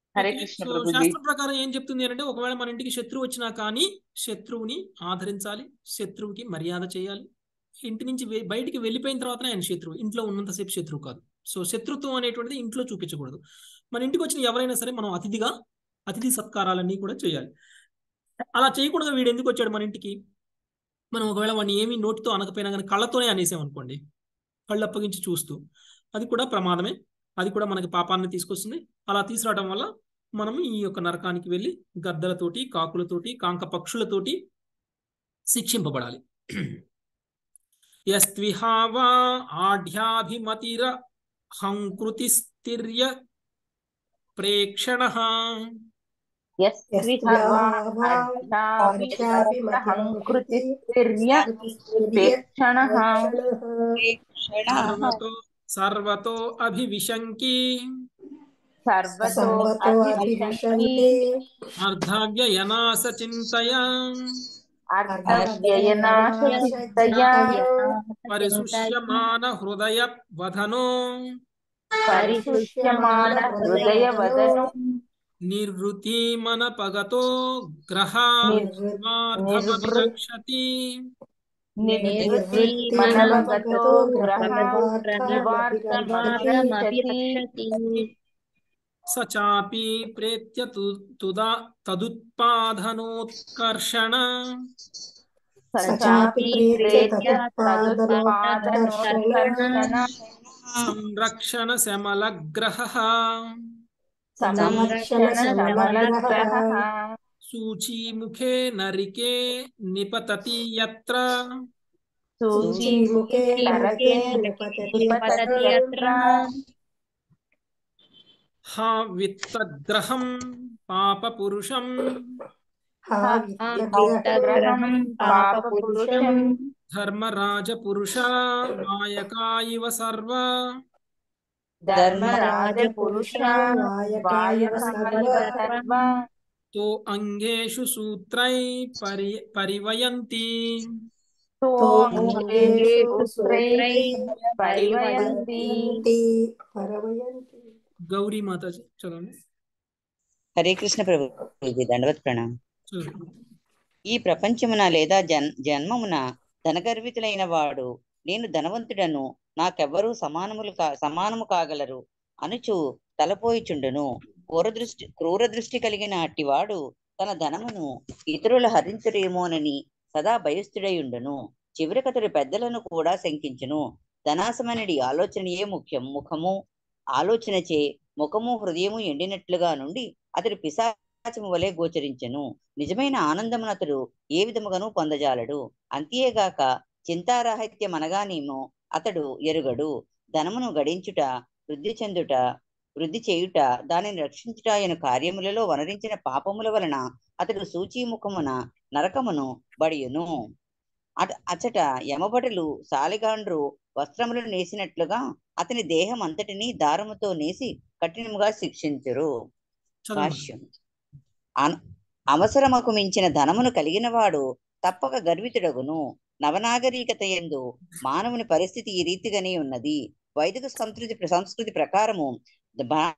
హరే ఓకే కృష్ణ సో ప్రభుజీ శాస్త్రం ప్రకారం ఏం చెప్తుంది అంటే ఒకవేళ మన ఇంటికి శత్రువు వచ్చినా కానీ శత్రువుని ఆదరించాలి శత్రువుకి మర్యాద చేయాలి ఇంటి నుంచి వె- బయటికి వెళ్ళిపోయిన తర్వాతనే ఆయన శత్రువు ఇంట్లో ఉన్నంతసేపు శత్రువు కాదు సో శత్రుత్వం అనేటువంటిది ఇంట్లో చూపించకూడదు మన ఇంటికి వచ్చిన ఎవరైనా సరే మనం అతిథిగా అతిథి సత్కారాలన్నీ కూడా చేయాలి అలా చేయకుండా వీడు ఎందుకు వచ్చాడు మన ఇంటికి మనం ఒకవేళ వాడిని ఏమీ నోటితో అనకపోయినా కానీ కళ్ళతోనే అనేసాం అనుకోండి కళ్ళు అప్పగించి చూస్తూ అది కూడా ప్రమాదమే అది కూడా మనకి పాపాన్ని తీసుకొస్తుంది అలా తీసుకురావడం వల్ల మనం ఈ యొక్క నరకానికి వెళ్ళి గద్దలతోటి కాకులతోటి కాంక పక్షులతోటి శిక్షింపబడాలి యస్త్విహావా ఆఢ్యాభిమతిర హంకృతిస్థిర్య ప్రేక్షణ సర్వతో సర్వతో అభివిశంకి సర్వతో సర్వతో అభివిశంకి అభివిశంతి అర్ధావ్యయనాశ చింతయ అర్ధవ్యయనాశచింతయా పరిశుష్యమాన హృదయ వధనో పరిశుష్యమాన హృదయ వదను నిర్వృతిమన పగతో గ్రహ రక్షతి నివృత్తి మనోగతో గ్రహ నివార్తమభిరక్షతి సచాపి ప్రేత్య తు- తుదా తదుత్పాదనోత్కర్షణ సచాపి ప్రేత్య తదుత్పాదనోత్కర్షణ సంరక్షణ శమలగ్రహ సంరక్షణ సమలగ్రహ సూచీముఖే నరికే నిపతతి యత్ర సూచీముఖే నరకే నిపతతి యత్ర హా విత్తగ్రహం పాపపురుషం విత్తగ్రహం పాపపురుషం ధర్మరాజపురుష నాయకా ఇవ సర్వ ధర్మరాజపురుష వాయవ సర్వ తో అంగేషు సూత్రై పరి పరివయంతి తో అంగేషు సూత్రై పరివయంతి పరవయంతి గౌరీ మాతాజీ చదవండి హరే కృష్ణ ప్రభు దండవత్ ప్రణాం చదవండి ఈ ప్రపంచమున లేదా జన్ జన్మమున ధనగర్వితులైన వాడు నేను ధనవంతుడను నాకెవ్వరూ సమానములు కా సమానము కాగలరు అనుచు తలపోయిచుండును క్రూర దృష్టి క్రూర దృష్టి కలిగిన అట్టివాడు తన ధనమును ఇతరుల హరించరేమోనని సదా భయస్థుడైయుండును చివరికతడు పెద్దలను కూడా శంకించును ధనాసమనుడి ఆలోచనయే ముఖ్యం ముఖము ఆలోచనచే ముఖము హృదయము ఎండినట్లుగా నుండి అతడు పిశాచము వలె గోచరించెను నిజమైన ఆనందమును అతడు ఏ విధముగానూ పొందజాలడు అంతేగాక చింతారాహిత్యం అనగానేమో అతడు ఎరుగడు ధనమును గడించుట వృద్ధి చెందుట వృద్ధి చేయుట దానిని రక్షించుట అను కార్యములలో వనరించిన పాపముల వలన అతడు సూచీముఖమున నరకమును బడియును అట అచట యమభటులు సాలిగాండ్రు వస్త్రములను నేసినట్లుగా అతని దేహం అంతటిని దారముతో నేసి కఠినముగా శిక్షించురు చదవండి భాష్యం అన- అవసరముకు మించిన ధనమును కలిగినవాడు తప్పక గర్వితుడగును నవనాగరికత ఎందు మానవుని పరిస్థితి ఈ రీతిగానే ఉన్నది వైదిక సంస్కృతి సంస్కృతి ప్రకారము బా-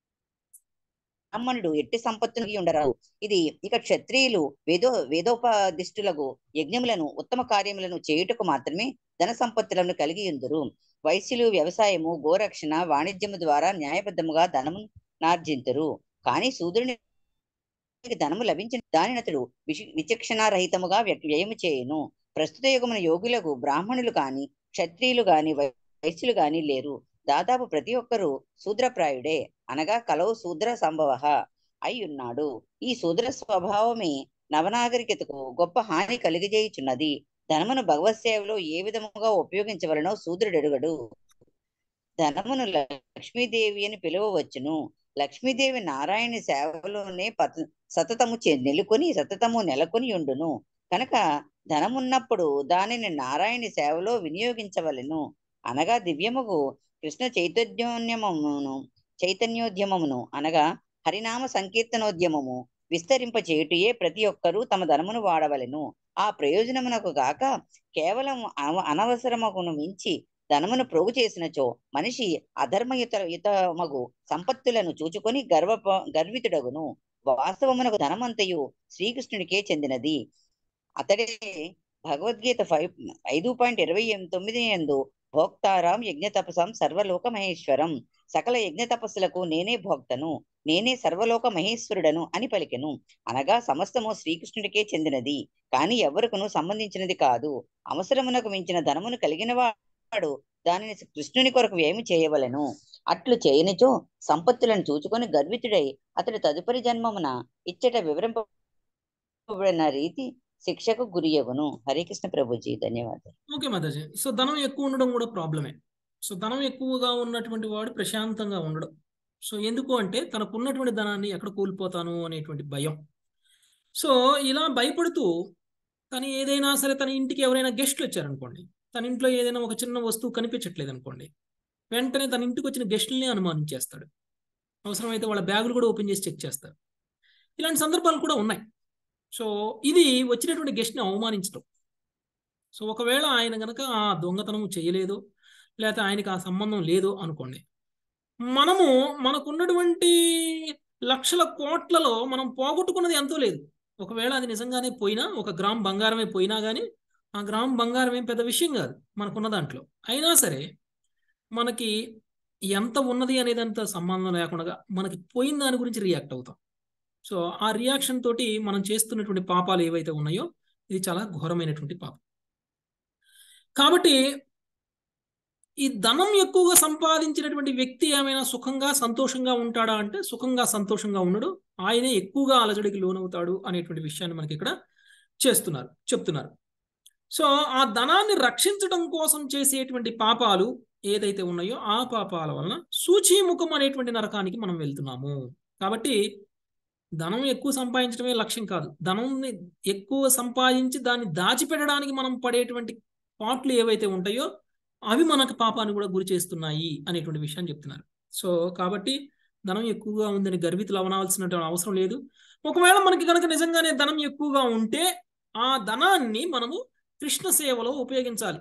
బ్రాహ్మణుడు ఎట్టి సంపత్తును కలిగి ఉండరాదు ఇది ఇక క్షత్రియులు వేదో వేదోపదిష్టులకు యజ్ఞములను ఉత్తమ కార్యములను చేయుటకు మాత్రమే ధన సంపత్తులను కలిగి ఉందురు వైశ్యులు వ్యవసాయము గోరక్షణ వాణిజ్యము ద్వారా న్యాయబద్ధముగా ధనము నార్జింతురు కానీ శూద్రుని ధనము లభించిన దానిని అతడు విచి- విచక్షణారహితముగా వ్య- వ్యయము చేయును ప్రస్తుత యుగమున యోగులకు బ్రాహ్మణులు కాని క్షత్రియులు గాని వై- వైశ్యులు గాని లేరు దాదాపు ప్రతి ఒక్కరూ శూద్రప్రాయుడే అనగా కలవు శూద్ర సంభవ అయి ఉన్నాడు ఈ శూద్ర స్వభావమే నవనాగరికతకు గొప్ప హాని కలిగజేయుచున్నది ధనమును భగవత్ సేవలో ఏ విధముగా ఉపయోగించవలనో శూద్రుడెరుగడు ధనమును లక్ష్మీదేవి అని పిలువవచ్చును లక్ష్మీదేవి నారాయణ సేవలోనే పత సతతము చే- నెలకొని సతతము నెలకొని ఉండును కనుక ధనమున్నప్పుడు దానిని నారాయణ సేవలో వినియోగించవలెను అనగా దివ్యముగు కృష్ణ చైతన్యోద్యమమును చైతన్యోద్యమమును అనగా హరినామ సంకీర్తనోద్యమము విస్తరింప చేయుటయే ప్రతి ఒక్కరూ తమ ధనమును వాడవలెను ఆ ప్రయోజనమునకు గాక కేవలం అవ- అనవసరమును మించి ధనమును ప్రోగు చేసినచో మనిషి అధర్మయుత యుతమగు సంపత్తులను చూచుకొని గర్వ గర్వితుడగును వాస్తవమునకు ధనమంతయు శ్రీకృష్ణునికే చెందినది అతడే భగవద్గీత ఫైవ్ ఐదు పాయింట్ ఇరవై తొమ్మిది ఎందు భోక్తారాం యజ్ఞ తపసాం సర్వలోక మహేశ్వరం సకల యజ్ఞ తపస్సులకు నేనే భోక్తను నేనే సర్వలోక మహేశ్వరుడను అని పలికెను అనగా సమస్తము శ్రీకృష్ణుడికే చెందినది కాని ఎవరికును సంబంధించినది కాదు అవసరమునకు మించిన ధనమును కలిగిన వాడు దానిని కృష్ణుని కొరకు వ్యయం చేయవలెను అట్లు చేయనిచో సంపత్తులను చూచుకొని గర్వితుడై అతడు తదుపరి జన్మమున ఇచ్చట వివరింపబడిన రీతి శిక్షకు గురియగును హరే కృష్ణ ప్రభుజీ ధన్యవాదాలు ఓకే మాతాజీ సో ధనం ఎక్కువ ఉండడం కూడా ప్రాబ్లమే సో ధనం ఎక్కువగా ఉన్నటువంటి వాడు ప్రశాంతంగా ఉండడం సో ఎందుకు అంటే తనకున్నటువంటి ధనాన్ని ఎక్కడ కోల్పోతాను అనేటువంటి భయం సో ఇలా భయపడుతూ తను ఏదైనా సరే తన ఇంటికి ఎవరైనా గెస్ట్లు వచ్చారనుకోండి తన ఇంట్లో ఏదైనా ఒక చిన్న వస్తువు కనిపించట్లేదు అనుకోండి వెంటనే తన ఇంటికి వచ్చిన గెస్టుల్ని అనుమానించేస్తాడు అవసరమైతే వాళ్ళ బ్యాగులు కూడా ఓపెన్ చేసి చెక్ చేస్తాడు ఇలాంటి సందర్భాలు కూడా ఉన్నాయి సో ఇది వచ్చినటువంటి గెస్ట్ని అవమానించడం సో ఒకవేళ ఆయన గనక ఆ దొంగతనం చేయలేదు లేకపోతే ఆయనకి ఆ సంబంధం లేదు అనుకోండి మనము మనకున్నటువంటి లక్షల కోట్లలో మనం పోగొట్టుకున్నది ఎంతో లేదు ఒకవేళ అది నిజంగానే పోయినా ఒక గ్రామ్ బంగారమే పోయినా కానీ ఆ గ్రామ్ బంగారం ఏం పెద్ద విషయం కాదు మనకున్న దాంట్లో అయినా సరే మనకి ఎంత ఉన్నది అనేదంత సంబంధం లేకుండా మనకి పోయిన దాని గురించి రియాక్ట్ అవుతాం సో ఆ రియాక్షన్ తోటి మనం చేస్తున్నటువంటి పాపాలు ఏవైతే ఉన్నాయో ఇది చాలా ఘోరమైనటువంటి పాపం కాబట్టి ఈ ధనం ఎక్కువగా సంపాదించినటువంటి వ్యక్తి ఏమైనా సుఖంగా సంతోషంగా ఉంటాడా అంటే సుఖంగా సంతోషంగా ఉండడు ఆయనే ఎక్కువగా అలజడికి లోనవుతాడు అనేటువంటి విషయాన్ని మనకి ఇక్కడ చేస్తున్నారు చెప్తున్నారు సో ఆ ధనాన్ని రక్షించడం కోసం చేసేటువంటి పాపాలు ఏదైతే ఉన్నాయో ఆ పాపాల వలన సూచీముఖం అనేటువంటి నరకానికి మనం వెళ్తున్నాము కాబట్టి ధనం ఎక్కువ సంపాదించడమే లక్ష్యం కాదు ధనంని ఎక్కువ సంపాదించి దాన్ని దాచిపెట్టడానికి మనం పడేటువంటి పాట్లు ఏవైతే ఉంటాయో అవి మనకు పాపాన్ని కూడా గురి చేస్తున్నాయి అనేటువంటి విషయాన్ని చెప్తున్నారు సో కాబట్టి ధనం ఎక్కువగా ఉందని గర్వితులు అవనాల్సిన అవసరం లేదు ఒకవేళ మనకి కనుక నిజంగానే ధనం ఎక్కువగా ఉంటే ఆ ధనాన్ని మనము కృష్ణ సేవలో ఉపయోగించాలి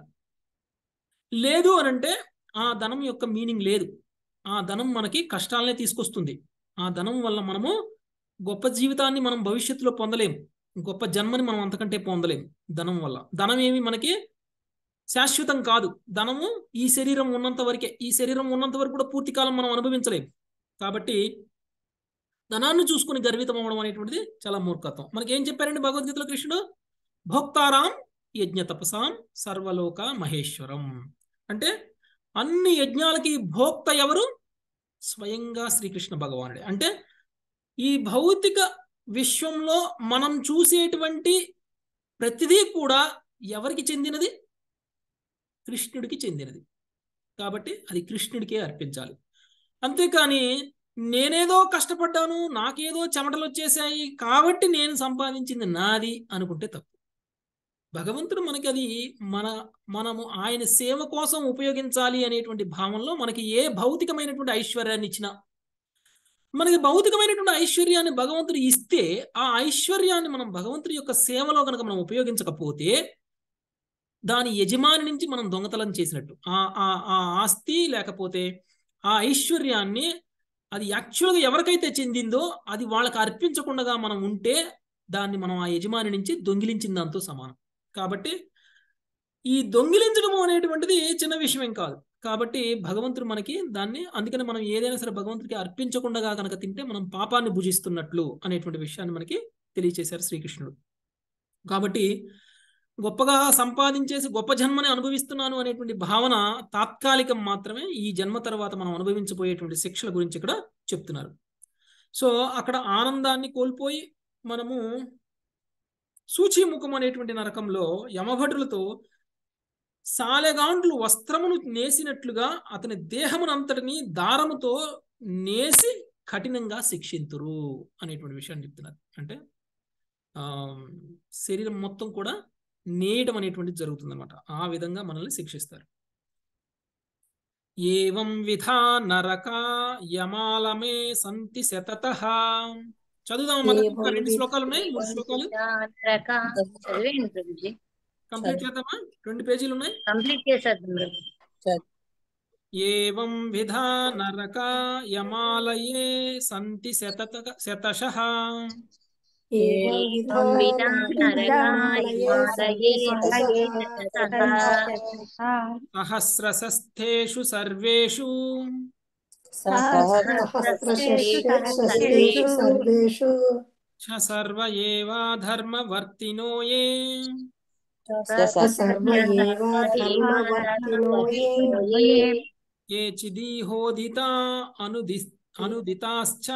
లేదు అని అంటే ఆ ధనం యొక్క మీనింగ్ లేదు ఆ ధనం మనకి కష్టాలనే తీసుకొస్తుంది ఆ ధనం వల్ల మనము గొప్ప జీవితాన్ని మనం భవిష్యత్తులో పొందలేము గొప్ప జన్మని మనం అంతకంటే పొందలేము ధనం వల్ల ధనం ఏమి మనకి శాశ్వతం కాదు ధనము ఈ శరీరం ఉన్నంత వరకే ఈ శరీరం ఉన్నంత వరకు కూడా పూర్తి కాలం మనం అనుభవించలేము కాబట్టి ధనాన్ని చూసుకుని గర్వితం అవ్వడం అనేటువంటిది చాలా మూర్ఖత్వం మనకి ఏం చెప్పారండి భగవద్గీతలో కృష్ణుడు భోక్తారాం యజ్ఞ తపసాం సర్వలోక మహేశ్వరం అంటే అన్ని యజ్ఞాలకి భోక్త ఎవరు స్వయంగా శ్రీకృష్ణ భగవానుడే అంటే ఈ భౌతిక విశ్వంలో మనం చూసేటువంటి ప్రతిదీ కూడా ఎవరికి చెందినది కృష్ణుడికి చెందినది కాబట్టి అది కృష్ణుడికే అర్పించాలి అంతేకాని నేనేదో కష్టపడ్డాను నాకేదో చెమటలు వచ్చేసాయి కాబట్టి నేను సంపాదించింది నాది అనుకుంటే తప్పు భగవంతుడు మనకి అది మన మనము ఆయన సేవ కోసం ఉపయోగించాలి అనేటువంటి భావంలో మనకి ఏ భౌతికమైనటువంటి ఐశ్వర్యాన్ని ఇచ్చినా మనకి భౌతికమైనటువంటి ఐశ్వర్యాన్ని భగవంతుడు ఇస్తే ఆ ఐశ్వర్యాన్ని మనం భగవంతుడి యొక్క సేవలో కనుక మనం ఉపయోగించకపోతే దాని యజమాని నుంచి మనం దొంగతనం చేసినట్టు ఆ ఆ ఆస్తి లేకపోతే ఆ ఐశ్వర్యాన్ని అది యాక్చువల్గా ఎవరికైతే చెందిందో అది వాళ్ళకి అర్పించకుండా మనం ఉంటే దాన్ని మనం ఆ యజమాని నుంచి దొంగిలించిన దాంతో సమానం కాబట్టి ఈ దొంగిలించడము అనేటువంటిది చిన్న విషయం కాదు కాబట్టి భగవంతుడు మనకి దాన్ని అందుకని మనం ఏదైనా సరే భగవంతుడికి అర్పించకుండా కనుక తింటే మనం పాపాన్ని భుజిస్తున్నట్లు అనేటువంటి విషయాన్ని మనకి తెలియచేశారు శ్రీకృష్ణుడు కాబట్టి గొప్పగా సంపాదించేసి గొప్ప జన్మని అనుభవిస్తున్నాను అనేటువంటి భావన తాత్కాలికం మాత్రమే ఈ జన్మ తర్వాత మనం అనుభవించబోయేటువంటి శిక్షల గురించి ఇక్కడ చెప్తున్నారు సో అక్కడ ఆనందాన్ని కోల్పోయి మనము సూచీముఖం అనేటువంటి నరకంలో యమభటులతో సాలెగాండ్లు వస్త్రమును నేసినట్లుగా అతని దేహమునంతటిని దారముతో నేసి కఠినంగా శిక్షింతురు అనేటువంటి విషయాన్ని చెప్తున్నారు అంటే ఆ శరీరం మొత్తం కూడా నేయడం అనేటువంటిది జరుగుతుంది అనమాట ఆ విధంగా మనల్ని శిక్షిస్తారు ఏవం విధా నరక యమాలమే సంతి శతత చదువుదాం రెండు శ్లోకాలు ఉన్నాయి మూడు శ్లోకాలు చదివేయండి ప్రభుజీ కంప్లీట్ చేద్దామా రెండు పేజీలు ఉన్నాయి కంప్లీట్ చేసేద్దాం ఏవం విధా నరక యమాలయే సంతి శతత శతశః ఏవం విధా నరకమాలయే సంతి శతశః సహస్రశస్థేషు సర్వేషు సహస్రశస్త్రేషు సర్వేషు చ సర్వ ఏవా ధర్మవర్తినో ఏ సర్వ ఏవ ధర్మవర్తినో ఏ ఏ చిదీహోదితా అనుది అనుదితాశ్చ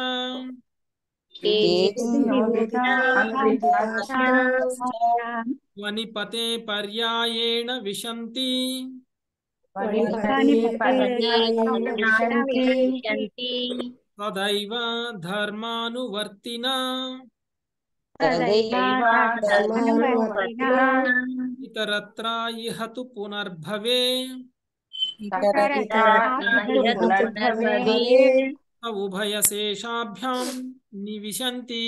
వనిపతే పర్యాయేణ విశంతి తదైవ ధర్మానువర్తినా ఇతరత్ర ఇహ తు పునర్భవే స ఉభయశేషాభ్యాం నివిశంతి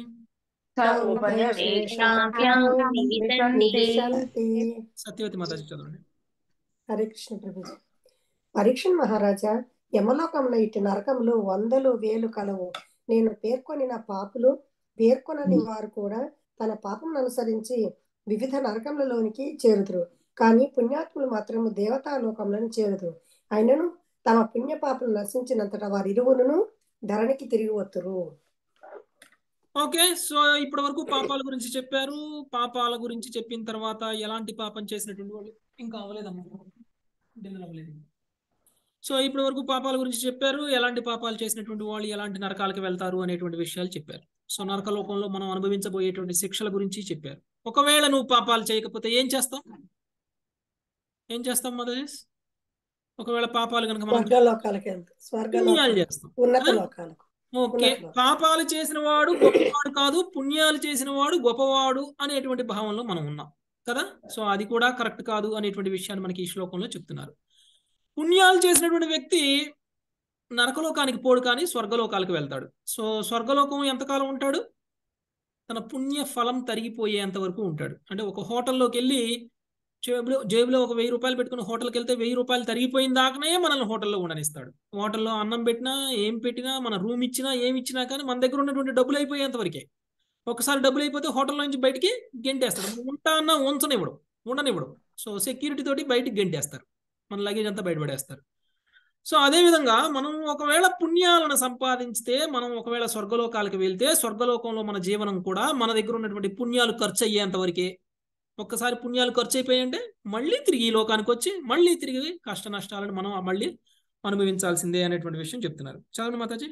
సత్యవతి మాతాజీ చదవండి హరే కృష్ణ ప్రభుజీ పరీక్షణ్ మహారాజా యమలోకంలో ఇటు నరకములు వందలు వేలు కలవు నేను పేర్కొనిన పాపులు పేర్కొనని వారు కూడా తన పాపం అనుసరించి వివిధ నరకములలోనికి చేరుదురు కానీ పుణ్యాత్ములు మాత్రము దేవతా లోకంలోని చేరుదురు అయినను తమ పుణ్య పాపలు నశించినంతట వారిరువును ధరణికి తిరిగి వత్తురు ఓకే సో ఇప్పటి వరకు పాపాల గురించి చెప్పారు పాపాల గురించి చెప్పిన తర్వాత ఎలాంటి పాపం చేసినటువంటి వాళ్ళు ఇంకా అవ్వలేదమ్మా డిన్నర్ అవ్వలేదు సో ఇప్పటి వరకు పాపాల గురించి చెప్పారు ఎలాంటి పాపాలు చేసినటువంటి వాళ్ళు ఎలాంటి నరకాలకు వెళ్తారు అనేటువంటి విషయాలు చెప్పారు సో నరక లోకంలో మనం అనుభవించబోయేటువంటి శిక్షల గురించి చెప్పారు ఒకవేళ నువ్వు పాపాలు చేయకపోతే ఏం చేస్తాం ఏం చేస్తాం మదర్స్ ఒకవేళ పాపాలు కనుక మనం స్వర్గలోకాలకి వెళ్తాం పుణ్యాలు స్వర్గలోకాలకు చేస్తాం ఉన్నత ఆ? లోకాలకు ఓకే ఉన్నత లోకాలు పాపాలు చేసిన వాడు గొప్పవాడు కాదు పుణ్యాలు చేసిన వాడు గొప్పవాడు అనేటువంటి భావంలో మనం ఉన్నాం కదా సో అది కూడా కరెక్ట్ కాదు అనేటువంటి విషయాన్ని మనకి ఈ శ్లోకంలో చెప్తున్నారు పుణ్యాలు చేసినటువంటి వ్యక్తి నరకలోకానికి పోడు కానీ స్వర్గలోకాలకు వెళ్తాడు సో స్వర్గలోకం ఎంతకాలం ఉంటాడు తన పుణ్య ఫలం తరిగిపోయేంత వరకు ఉంటాడు అంటే ఒక హోటల్లోకి వెళ్ళి జేబులో జేబులో ఒక వెయ్యి రూపాయలు పెట్టుకుని హోటల్కి వెళ్తే వెయ్యి రూపాయలు తరిగిపోయిన దాకానే మనల్ని హోటల్లో ఉండనిస్తాడు హోటల్లో అన్నం పెట్టినా ఏం పెట్టినా మన రూమ్ ఇచ్చినా ఏమి ఇచ్చినా కానీ మన దగ్గర ఉన్నటువంటి డబ్బులు అయిపోయేంత వరకే ఒకసారి డబ్బులు అయిపోతే హోటల్ నుంచి బయటికి గెంటేస్తాడు ఉంటా అన్న ఉంచనివ్వడు ఉండనివ్వడు సో సెక్యూరిటీ తోటి బయటికి గెంటేస్తారు మన లగేజ్ అంతా బయటపడేస్తారు సో అదే విధంగా మనం ఒకవేళ పుణ్యాలను సంపాదించితే మనం ఒకవేళ స్వర్గలోకాలకు వెళ్తే స్వర్గలోకంలో మన జీవనం కూడా మన దగ్గర ఉన్నటువంటి పుణ్యాలు ఖర్చు అయ్యేంత వరకే ఒక్కసారి పుణ్యాలు ఖర్చు అయిపోయాయంటే మళ్ళీ తిరిగి ఈ లోకానికి వచ్చి మళ్ళీ తిరిగి కష్ట నష్టాలను మనం మళ్ళీ అనుభవించాల్సిందే అనేటువంటి విషయం చెప్తున్నారు చదవండి మాతాజీ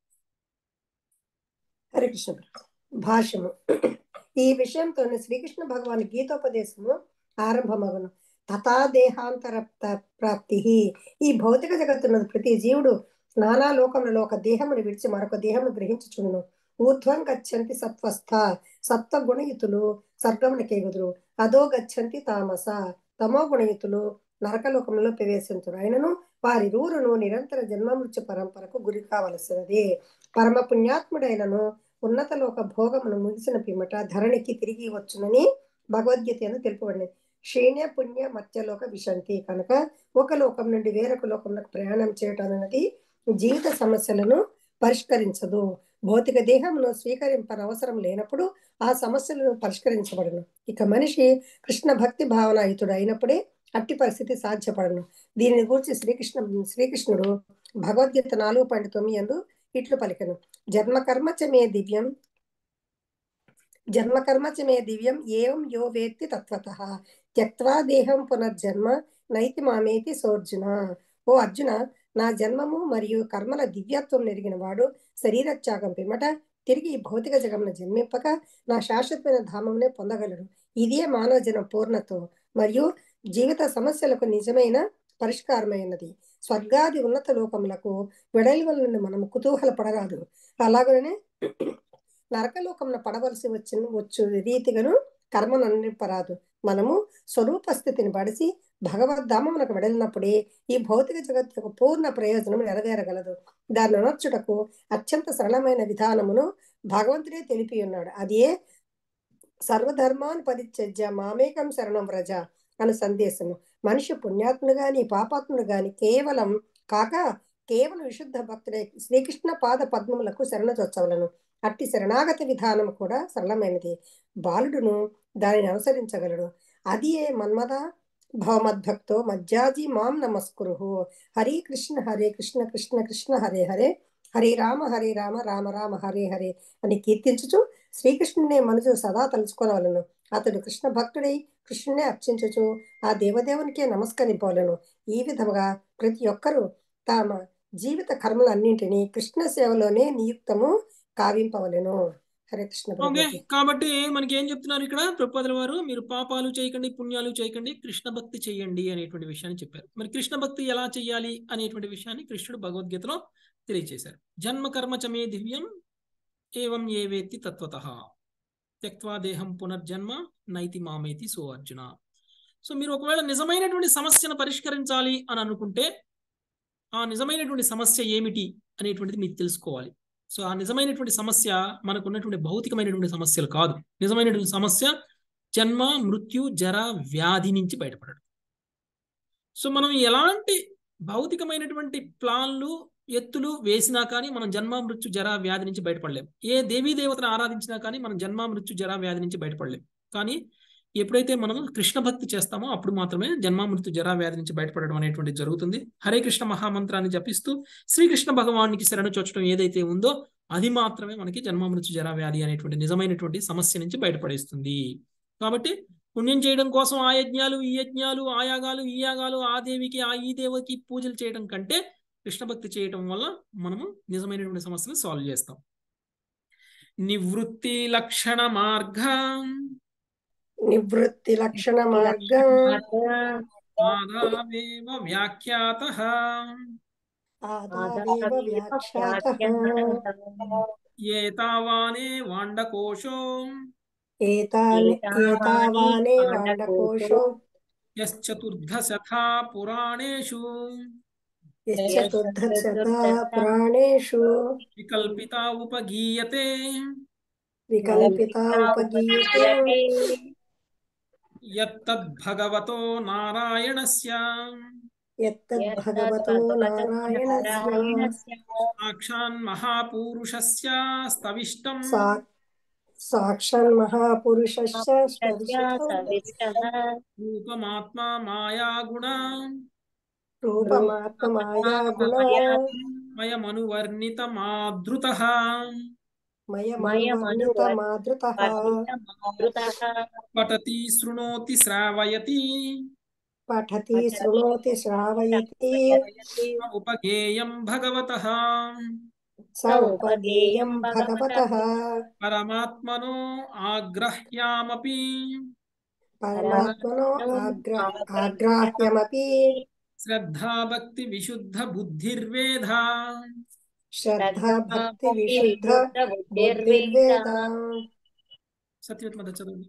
హరే కృష్ణ ప్రభు. భాష్యము ఈ విషయంతోనే శ్రీకృష్ణ భగవాన్ గీతోపదేశము ఆరంభమగును తథా దేహాంతర ప్ర- ప్రాప్తి ఈ భౌతిక జగత్తున్నది ప్రతి జీవుడు నానా లోకములలో ఒక దేహమును విడిచి మరొక దేహమును గ్రహించుచును ఊర్ధ్వం గచ్చంతి సత్వస్థ సత్వ గుణయుతులు స్వర్గమునకేగుదురు అదో గచ్చంతి తామస తమో గుణయుతులు నరకలోకములలో ప్రవేశించురు అయినను వారిరువురును నిరంతర జన్మమృత్యు పరంపరకు గురి కావలసినది పరమ పుణ్యాత్ముడైనను ఉన్నత లోక భోగమును ముగిసిన పిమ్మట ధరణికి తిరిగి వచ్చునని భగవద్గీత అని తెలుపబడినది క్షీణ్య పుణ్య మత్స్యలోక విశంతి కనుక ఒక లోకం నుండి వేరొక లోకంలోకి ప్రయాణం చేయటం అనేది జీవిత సమస్యలను పరిష్కరించదు భౌతిక దేహమును స్వీకరింపనవసరం లేనప్పుడు ఆ సమస్యలను పరిష్కరించబడను ఇక మనిషి కృష్ణ భక్తి భావనాయుతుడు అయినప్పుడే అట్టి పరిస్థితి సాధ్యపడను దీనిని గురించి శ్రీకృష్ణ శ్రీకృష్ణుడు భగవద్గీత నాలుగు పాయింట్ తొమ్మిది ఎందు ఇట్లు పలికెను జన్మకర్మ చ మే దివ్యం జన్మకర్మ చ మే దివ్యం ఏం యో వేత్తి తత్వత త్యక్వా దేహం పునర్జన్మ నైతి మామేతి సోర్జున ఓ అర్జున నా జన్మము మరియు కర్మల దివ్యత్వం నెరిగిన వాడు శరీర త్యాగం పిమ్మట తిరిగి ఈ భౌతిక జగమున జన్మింపక నా శాశ్వతమైన ధామమునే పొందగలడు ఇదే మానవ జనం పూర్ణత్వం మరియు జీవిత సమస్యలకు నిజమైన పరిష్కారమైనది స్వర్గాది ఉన్నత లోకములకు వెడలి వలన మనము కుతూహల పడరాదు అలాగనే నరకలోకమున పడవలసి వచ్చిన వచ్చు రీతిగాను కర్మను నింపరాదు మనము స్వరూప స్థితిని బడిసి భగవద్ధామమునకు వెడలినప్పుడే ఈ భౌతిక జగత్ యొక్క పూర్ణ ప్రయోజనం నెరవేరగలదు దాన్ని అనర్చుటకు అత్యంత సరళమైన విధానమును భగవంతుడే తెలిపి ఉన్నాడు అదే సర్వధర్మాన్ పరిత్యజ్య మామేకం శరణం వ్రజ అను సందేశము మనిషి పుణ్యాత్ముడు గాని పాపాత్ముడు గాని కేవలం కాక కేవలం విశుద్ధ భక్తుడే శ్రీకృష్ణ పాద పద్మములకు శరణజొచ్చవలను అట్టి శరణాగత విధానం కూడా సరళమైనది బాలుడును దానిని అనుసరించగలడు అది ఏ మన్మద భవమద్భక్తో మజ్జాజీ మాం నమస్కురు హరే కృష్ణ హరే కృష్ణ కృష్ణ కృష్ణ హరే హరే హరే రామ హరే రామ రామ రామ హరే హరే అని కీర్తించుచు శ్రీకృష్ణునే మనుజు సదా తలుచుకోవాలను అతడు కృష్ణ భక్తుడై కృష్ణునే అర్చించుచు ఆ దేవదేవునికే నమస్కరింపవలను ఈ విధముగా ప్రతి ఒక్కరూ తమ జీవిత కర్మలన్నింటినీ కృష్ణ సేవలోనే నియుక్తము కావింపవలెను హరే కృష్ణ ఓకే ప్రభుజీ కాబట్టి మనకి ఏం చెప్తున్నారు ఇక్కడ ప్రపోదల వారు మీరు పాపాలు చేయకండి పుణ్యాలు చేయకండి కృష్ణ భక్తి చేయండి అనేటువంటి విషయాన్ని చెప్పారు మరి కృష్ణ భక్తి ఎలా చేయాలి అనేటువంటి విషయాన్ని కృష్ణుడు భగవద్గీతలో తెలియజేశారు జన్మ కర్మ చమే దివ్యం ఏవం ఏ వేత్తి తత్వత త్యక్వా దేహం పునర్జన్మ నైతి మామేతి సో అర్జున సో మీరు ఒకవేళ నిజమైనటువంటి సమస్యను పరిష్కరించాలి అని అనుకుంటే ఆ నిజమైనటువంటి సమస్య ఏమిటి అనేటువంటిది మీకు తెలుసుకోవాలి సో ఆ నిజమైనటువంటి సమస్య మనకు ఉన్నటువంటి భౌతికమైనటువంటి సమస్యలు కాదు నిజమైనటువంటి సమస్య జన్మ మృత్యు జర వ్యాధి నుంచి బయటపడడం సో మనం ఎలాంటి భౌతికమైనటువంటి ప్లాన్లు ఎత్తులు వేసినా కానీ మనం జన్మ మృత్యు జర వ్యాధి నుంచి బయటపడలేం ఏ దేవీ దేవతను ఆరాధించినా కానీ మనం జన్మ మృత్యు జర వ్యాధి నుంచి బయటపడలేం కానీ ఎప్పుడైతే మనం కృష్ణ భక్తి చేస్తామో అప్పుడు మాత్రమే జన్మ మృత్యు జరా వ్యాధి నుంచి బయటపడడం అనేటువంటిది జరుగుతుంది హరే కృష్ణ మహామంత్రాన్ని జపిస్తూ శ్రీకృష్ణ భగవానికి శరణు చొచ్చడం ఏదైతే ఉందో అది మాత్రమే మనకి జన్మ మృత్యు జరా వ్యాధి అనేటువంటి నిజమైనటువంటి సమస్య నుంచి బయటపడేస్తుంది కాబట్టి పుణ్యం చేయడం కోసం ఆ యజ్ఞాలు ఈ యజ్ఞాలు ఆ యాగాలు ఈ యాగాలు ఆ దేవికి ఆ ఈ దేవకి పూజలు చేయడం కంటే కృష్ణ భక్తి చేయడం వల్ల మనము నిజమైనటువంటి సమస్యను సాల్వ్ చేస్తాం నివృత్తి లక్షణ మార్గం నివృత్తి లక్షణ మార్గం ఆదావేవ వ్యాఖ్యాతః ఆదావేవ వ్యాఖ్యాతః ఏతావానే వాండకోశో ఏతాని ఏతావానే వాండకోశో యశ్చతుర్ధశథా పురాణేషు యశ్చతుర్ధశతా పురాణేషు వికల్పితా ఉపగీయతే వికల్పితా ఉపగీయతే యత్తద్భగవతో నారాయణస్య యత్తద్భగవతో నారాయణస్య సాక్షాన్ మహాపూరుషస్య స్తవిష్టం సా సాక్షాన్ మహాపురుషస్య రూపమాత్మా మాయాగుణ రూపమాత్మమాయా గుణ మయమనువర్ణిత మాదృత మయమనువర్ణిత మాధృత పఠతి శృణోతి శ్రావయతి పఠతి శృణోతి శ్రావయతి ఉపగేయం భగవతః స ఉపగేయం భగవతః పరమాత్మనో ఆగ్రహ్యామపి పరమాత్మనో ఆగ్ర ఆగ్రాహ్యమపి శ్రద్ధా భక్తి విశుద్ధ బుద్ధిర్వేద శ్రద్ధ భక్తి విశుద్ధ బుద్ధిర్వేద సత్యవతి మధ్య చదవండి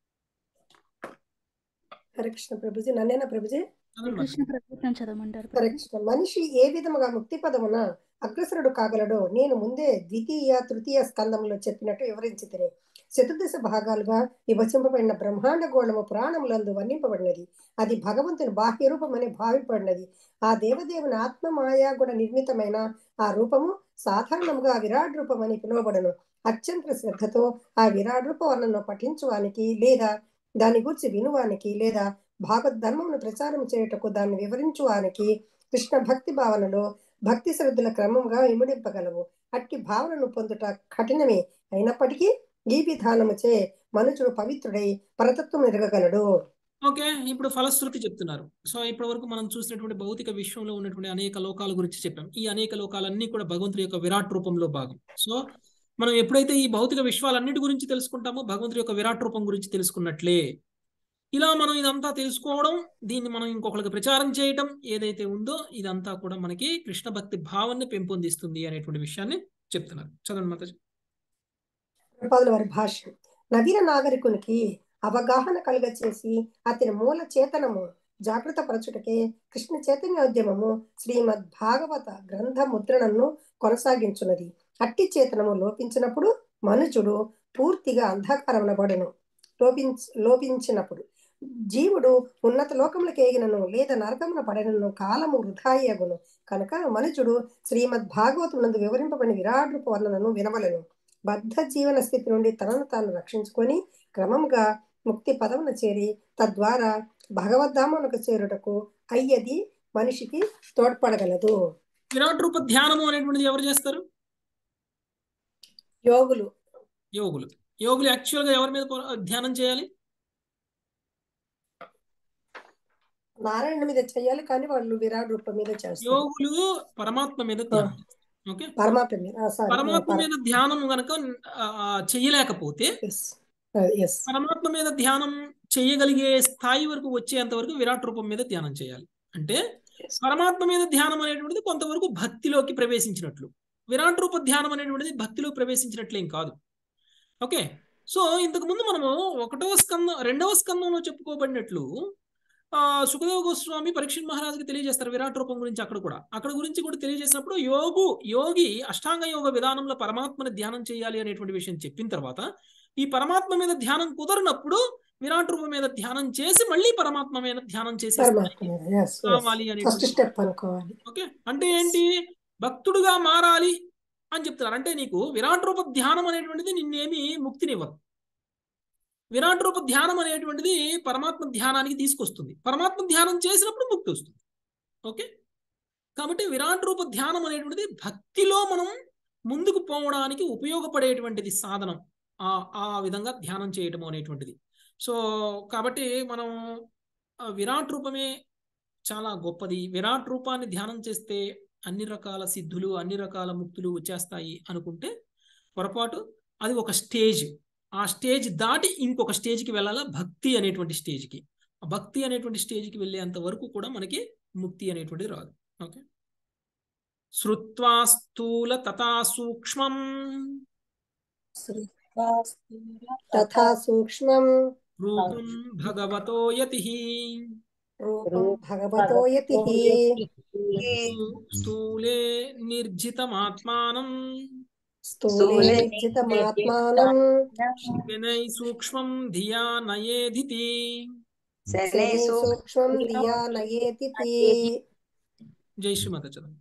హరే కృష్ణ ప్రభుజీ నన్నేనా ప్రభుజీ చదవండి కృష్ణ మాతాజీ. ప్రభుత్వం చదవమంటారు హరే కృష్ణ మనిషి ఏ విధముగా ముక్తి పదమున అగ్రసరుడు కాగలడో నేను ముందే ద్వితీయ తృతీయ స్కందములో చెప్పినట్టు వివరించి తిని చతుర్దశ భాగాలుగా విభజింపబడిన బ్రహ్మాండ గోళము పురాణములందు వర్ణింపబడినది అది భగవంతుని బాహ్య రూపమని భావింపబడినది ఆ దేవదేవుని ఆత్మ మాయా కూడా నిర్మితమైన ఆ రూపము సాధారణముగా విరాట్ రూపమని పిలువబడను అత్యంత శ్రద్ధతో ఆ విరాట్ రూప వర్ణను పఠించువానికి లేదా దాని గురించి వినువానికి లేదా భాగధర్మమును ప్రచారం చేయుటకు దాన్ని వివరించువానికి కృష్ణ భక్తి భావనలో భక్తి శ్రద్ధల క్రమంగా ఇముడింపగలవు అట్టి భావనను పొందుట కఠినమే అయినప్పటికీ ఈ విధానముచే మనుషుడు పవిత్రుడై పరతత్వం ఎరగగలడు ఓకే ఇప్పుడు ఫలశ్రుతి చెప్తున్నారు సో ఇప్పటి వరకు మనం చూసినటువంటి భౌతిక విశ్వంలో ఉన్నటువంటి అనేక లోకాల గురించి చెప్పాం ఈ అనేక లోకాలన్నీ కూడా భగవంతుడి యొక్క విరాట్ రూపంలో భాగం సో మనం ఎప్పుడైతే ఈ భౌతిక విశ్వాలన్నిటి గురించి తెలుసుకుంటామో భగవంతుడి యొక్క విరాట్ రూపం గురించి తెలుసుకున్నట్లే ఇలా మనం ఇదంతా తెలుసుకోవడం దీన్ని మనం ఇంకొకరికి ప్రచారం చేయటం ఏదైతే ఉందో ఇదంతా కూడా మనకి కృష్ణ భక్తి భావాన్ని పెంపొందిస్తుంది అనేటువంటి విషయాన్ని చెప్తున్నారు చదవండి మాతాజీ ప్రభుపాదుల వారి భాష్యం నవీన నాగరికునికి అవగాహన కలుగచేసి అతని మూల చేతనము జాగృత పరచుటకే కృష్ణ చైతన్యోద్యమము శ్రీమద్ భాగవత గ్రంథ ముద్రణను కొనసాగించున్నది అట్టి చేతనము లోపించినప్పుడు మనుజుడు పూర్తిగా అంధకారమునబడును లోపించ లోపించినప్పుడు జీవుడు ఉన్నత లోకములకు ఏగినను లేదా నరకమున పడినను కాలము వృధాయగును కనుక మనుషుడు శ్రీమద్ భాగవతమునందు వివరింపబడిన విరాట్ రూప వర్ణనను వినవలెను బద్ధ జీవన స్థితి నుండి తనను తాను రక్షించుకొని క్రమముగా ముక్తి పదమున చేరి తద్వారా భగవద్ధామమునకు చేరుటకు అయ్యది మనిషికి తోడ్పడగలదు విరాట్ రూప ధ్యానము అనేటువంటిది ఎవరు చేస్తారు యోగులు యోగులు యోగులు యాక్చువల్ గా ఎవరి మీద పో- ధ్యానం చేయాలి నారాయణ మీద చేయాలి కానీ వాళ్ళు విరాట్ రూపం మీద చేస్తారు యోగులు పరమాత్మ మీద ధ్యానం చేస్తారు. ఓకే పరమాత్మ మీద సారీ పరమాత్మ మీద ధ్యానం గనక ఆ, ఆ, చెయ్యలేకపోతే ఎస్ పరమాత్మ మీద ధ్యానం చేయగలిగే స్థాయి వరకు వచ్చేంత వరకు విరాట్ రూపం మీద ధ్యానం చేయాలి అంటే పరమాత్మ మీద ధ్యానం అనేటువంటిది కొంతవరకు భక్తిలోకి ప్రవేశించినట్లు విరాట్ రూప ధ్యానం అనేటువంటిది భక్తిలో ప్రవేశించినట్లేం కాదు ఓకే సో ఇంతకు ముందు మనము ఒకటవ స్కందం రెండవ స్కందంలో చెప్పుకోబడినట్లు ఆ సుఖదేవ గోస్వామి పరీక్షణ్ మహారాజుకి తెలియజేస్తారు విరాట్ రూపం గురించి అక్కడ కూడా అక్కడ గురించి కూడా తెలియజేసినప్పుడు యోగు యోగి అష్టాంగ యోగ విధానంలో పరమాత్మని ధ్యానం చేయాలి అనేటువంటి విషయం చెప్పిన తర్వాత ఈ పరమాత్మ మీద ధ్యానం కుదరనప్పుడు విరాట్ రూపం మీద ధ్యానం చేసి మళ్ళీ పరమాత్మ మీద ధ్యానం చేసే పరమాత్మ స్థాయికి మీద ఎస్ కావాలి ఫస్ట్ అనేటువంటి స్టెప్ అనుకోవాలి ఓకే అంటే ఏంటి భక్తుడుగా మారాలి అని చెప్తున్నారు అంటే నీకు విరాట్ రూప ధ్యానం అనేటువంటిది నిన్నేమి ముక్తినివ్వదు విరాట్ రూప ధ్యానం అనేటువంటిది పరమాత్మ ధ్యానానికి తీసుకొస్తుంది పరమాత్మ ధ్యానం చేసినప్పుడు ముక్తి వస్తుంది ఓకే కాబట్టి విరాట్ రూప ధ్యానం అనేటువంటిది భక్తిలో మనం ముందుకు పోవడానికి ఉపయోగపడేటువంటిది సాధనం ఆ ఆ విధంగా ధ్యానం చేయటం అనేటువంటిది సో కాబట్టి మనం ఆ విరాట్ రూపమే చాలా గొప్పది విరాట్ రూపాన్ని ధ్యానం చేస్తే అన్ని రకాల సిద్ధులు అన్ని రకాల ముక్తులు వచ్చేస్తాయి అనుకుంటే పొరపాటు అది ఒక స్టేజ్ ఆ స్టేజ్ దాటి ఇంకొక స్టేజ్కి వెళ్ళాలా భక్తి అనేటువంటి స్టేజ్కి ఆ భక్తి అనేటువంటి స్టేజ్కి వెళ్ళేంత వరకు కూడా మనకి ముక్తి అనేటువంటిది రాదు ఓకే శ్రుత్వా స్థూల తథా సూక్ష్మం తథా సూక్ష్మం రూపం భగవతో యతి రూపం భగవతో యతి స్థూలే నిర్జితమాత్మానం స్థూలే నిర్జితమాత్మానం వినై సూక్ష్మం ధియా నయేధితి శని సూక్ష్మం ధియా నయేతి జై శ్రీమాత చదువు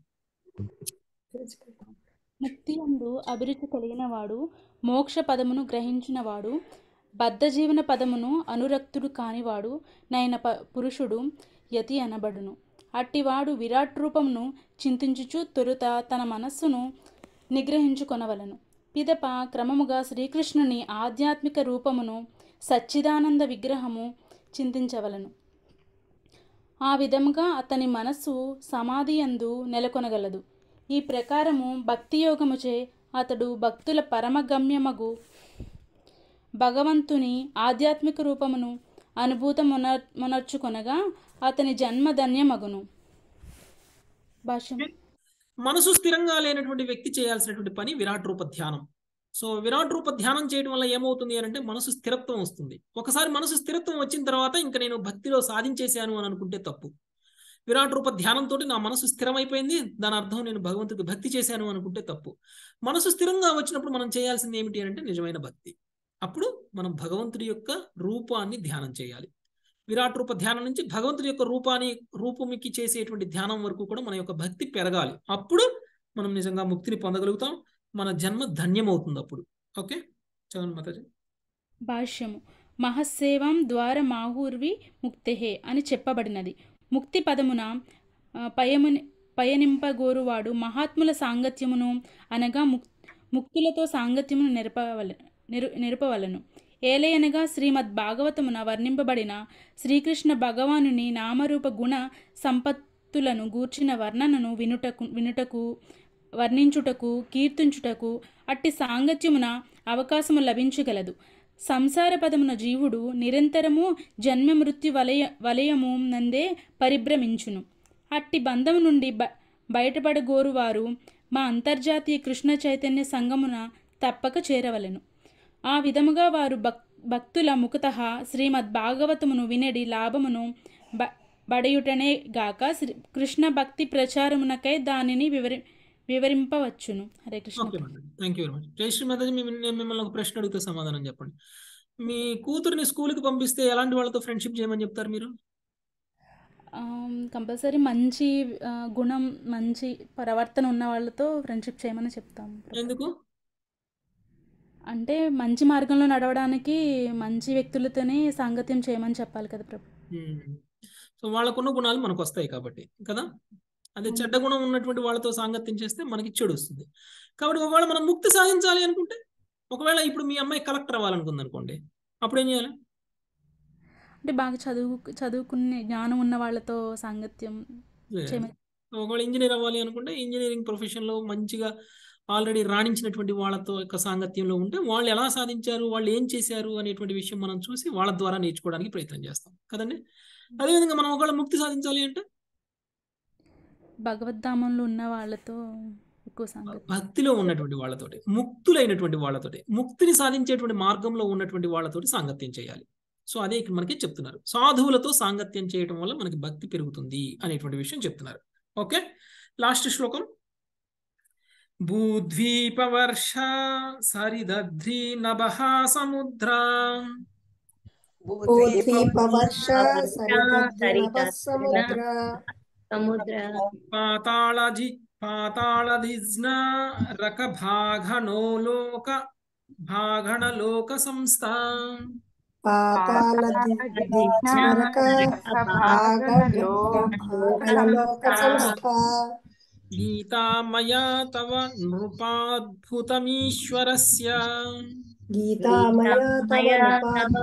ముక్తి అందు అభిరుచి కలిగిన వాడు మోక్ష పదమును గ్రహించినవాడు బద్ధ జీవన పదమును అనురక్తుడు కానివాడు నైన ప పురుషుడు యతి అనబడును అట్టివాడు విరాట్ రూపమును చింతించుచు తొలుత తన మనస్సును నిగ్రహించుకొనవలను పిదప క్రమముగా శ్రీకృష్ణుని ఆధ్యాత్మిక రూపమును సచ్చిదానంద విగ్రహము చింతించవలను ఆ విధముగా అతని మనస్సు సమాధి యందు నెలకొనగలదు ఈ ప్రకారము భక్తి యోగముచే అతడు భక్తుల పరమగమ్యమగు భగవంతుని ఆధ్యాత్మిక రూపమును అనుభూతమున మునర్చుకొనగా అతని జన్మ ధన్యమగును భాష్యం మనసు స్థిరంగా లేనటువంటి వ్యక్తి చేయాల్సినటువంటి పని విరాట్ రూప ధ్యానం సో విరాట్ రూప ధ్యానం చేయడం వల్ల ఏమవుతుంది అని అంటే మనసు స్థిరత్వం వస్తుంది ఒకసారి మనసు స్థిరత్వం వచ్చిన తర్వాత ఇంకా నేను భక్తిలో సాధించేశాను అని అనుకుంటే తప్పు విరాట్ రూప ధ్యానంతో నా మనసు స్థిరమైపోయింది దాని అర్థం నేను భగవంతుడికి భక్తి చేశాను అనుకుంటే తప్పు మనసు స్థిరంగా వచ్చినప్పుడు మనం చేయాల్సింది ఏమిటి అంటే నిజమైన భక్తి అప్పుడు మనం భగవంతుడి యొక్క రూపాన్ని ధ్యానం చేయాలి విరాట్ రూప ధ్యానం నుంచి భగవంతుడి యొక్క రూపాన్ని రూపమికి చేసేటువంటి ధ్యానం వరకు కూడా మన యొక్క భక్తి పెరగాలి అప్పుడు మనం నిజంగా ముక్తిని పొందగలుగుతాం మన జన్మ ధన్యమవుతుంది అప్పుడు ఓకే చదవండి మాతాజీ భాష్యము మహస్సేవం ద్వార మాహూర్వి ముక్తెహే అని చెప్పబడినది ముక్తి పదమున ఆ, పయముని పయనింపగోరువాడు మహాత్ముల సాంగత్యమును అనగా ముక్ ముక్తులతో సాంగత్యమును నెరపవల నిరు నిరపవలను ఏలయనగా శ్రీమద్ భాగవతమున వర్ణింపబడిన శ్రీకృష్ణ భగవానుని నామరూప గుణ సంపత్తులను గూర్చిన వర్ణనను వినుటకు వినుటకు వర్ణించుటకు కీర్తించుటకు అట్టి సాంగత్యమున అవకాశము లభించగలదు సంసార పదమున జీవుడు నిరంతరము జన్మ మృత్యు వలయ వలయము నందే పరిభ్రమించును అట్టి బంధము నుండి బ బయటపడగోరువారు మా అంతర్జాతీయ కృష్ణ చైతన్య సంగమున తప్పక చేరవలెను ఆ విధముగా వారు భక్ భక్తుల ముఖత శ్రీమద్ భాగవతమును వినడి లాభమును బ బడయుటనే గాక శ్రీ కృష్ణ భక్తి ప్రచారమునకై దానిని వివరి వివరింపవచ్చును Hare Krishna okay madam thank you very much జై శ్రీ మాతాజీ మేము నేను మిమ్మల్ని ఒక ప్రశ్న అడిగితే సమాధానం చెప్పండి మీ కూతుర్ని స్కూల్కి పంపిస్తే ఎలాంటి వాళ్ళతో ఫ్రెండ్షిప్ చేయమని చెప్తారు మీరు కంపల్సరీ మంచి ఆ, గుణం మంచి ప్రవర్తన ఉన్న వాళ్ళతో ఫ్రెండ్షిప్ చేయమని చెప్తాం ఎందుకు అంటే మంచి మార్గంలో నడవడానికి మంచి వ్యక్తులతోనే సాంగత్యం చేయమని చెప్పాలి కదా ప్రభు సో వాళ్ళకున్న గుణాలు మనకు వస్తాయి కాబట్టి కదా అదే చెడ్డ గుణం ఉన్నటువంటి వాళ్ళతో సాంగత్యం చేస్తే మనకి చెడు వస్తుంది కాబట్టి ఒకవేళ మనం ముక్తి సాధించాలి అనుకుంటే ఒకవేళ ఇప్పుడు మీ అమ్మాయి కలెక్టర్ అవ్వాలనుకుంది అనుకోండి అప్పుడు ఏం చేయాలి అంటే బాగా చదువు చదువుకునే జ్ఞానం ఉన్న వాళ్ళతో సాంగత్యం చేయమని ఒకవేళ ఇంజనీర్ అవ్వాలి అనుకుంటే ఇంజనీరింగ్ ప్రొఫెషన్లో మంచిగా ఆల్రెడీ రాణించినటువంటి వాళ్ళతో యొక్క సాంగత్యంలో ఉంటే వాళ్ళు ఎలా సాధించారు వాళ్ళు ఏం చేశారు అనేటువంటి విషయం మనం చూసి వాళ్ళ ద్వారా నేర్చుకోవడానికి ప్రయత్నం చేస్తాం కదండి అదేవిధంగా మనం ఒకవేళ ముక్తి సాధించాలి అంటే భగవద్ధామంలో ఉన్న వాళ్ళతో ఎక్కువ సాంగత్యం భక్తిలో ఉన్నటువంటి వాళ్ళతోటి ముక్తులైనటువంటి వాళ్ళతోటి ముక్తిని సాధించేటువంటి మార్గంలో ఉన్నటువంటి వాళ్ళతోటి సాంగత్యం చేయాలి సో అదే ఇక్కడ మనకి చెప్తున్నారు సాధువులతో సాంగత్యం చేయటం వల్ల మనకి భక్తి పెరుగుతుంది అనేటువంటి విషయం చెప్తున్నారు ఓకే లాస్ట్ శ్లోకం భూద్వీపవర్ష సరిదధ్రి నభః సముద్ర భూద్వీపవర్ష సరిదద్రినభः సముద్ర సముద్ర పాతాళజి పాతాళధిజ్న రకభాఘనో లోక భాగణలోక సంస్థ పాతాళదినరక భాగలోక సంస్థ గీతామయా తవ నృపాద్భుతమీశ్వరస్య గీతామయ తవ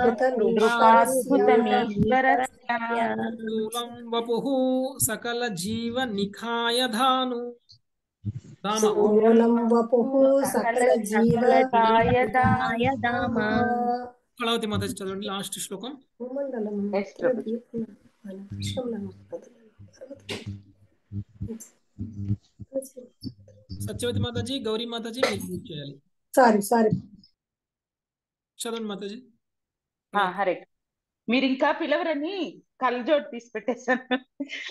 నృపాద్భుతమీశ్వరస్య మూలం వపుః సకల జీవ నిఖాయ ధాను ధామ మూలం వపుః సకల జీవ కళావతి మాత చదవండి లాస్ట్ శ్లోకం భూమండలం సత్యవతి మాతాజీ గౌరీ మాతాజీ మీరు మ్యూట్ చేయాలి సారీ సారీ చదవండి మాతాజీ ఆ, హరే మీరు ఇంకా పిలవరని కళ్ళజోడు తీసి పెట్టేశాను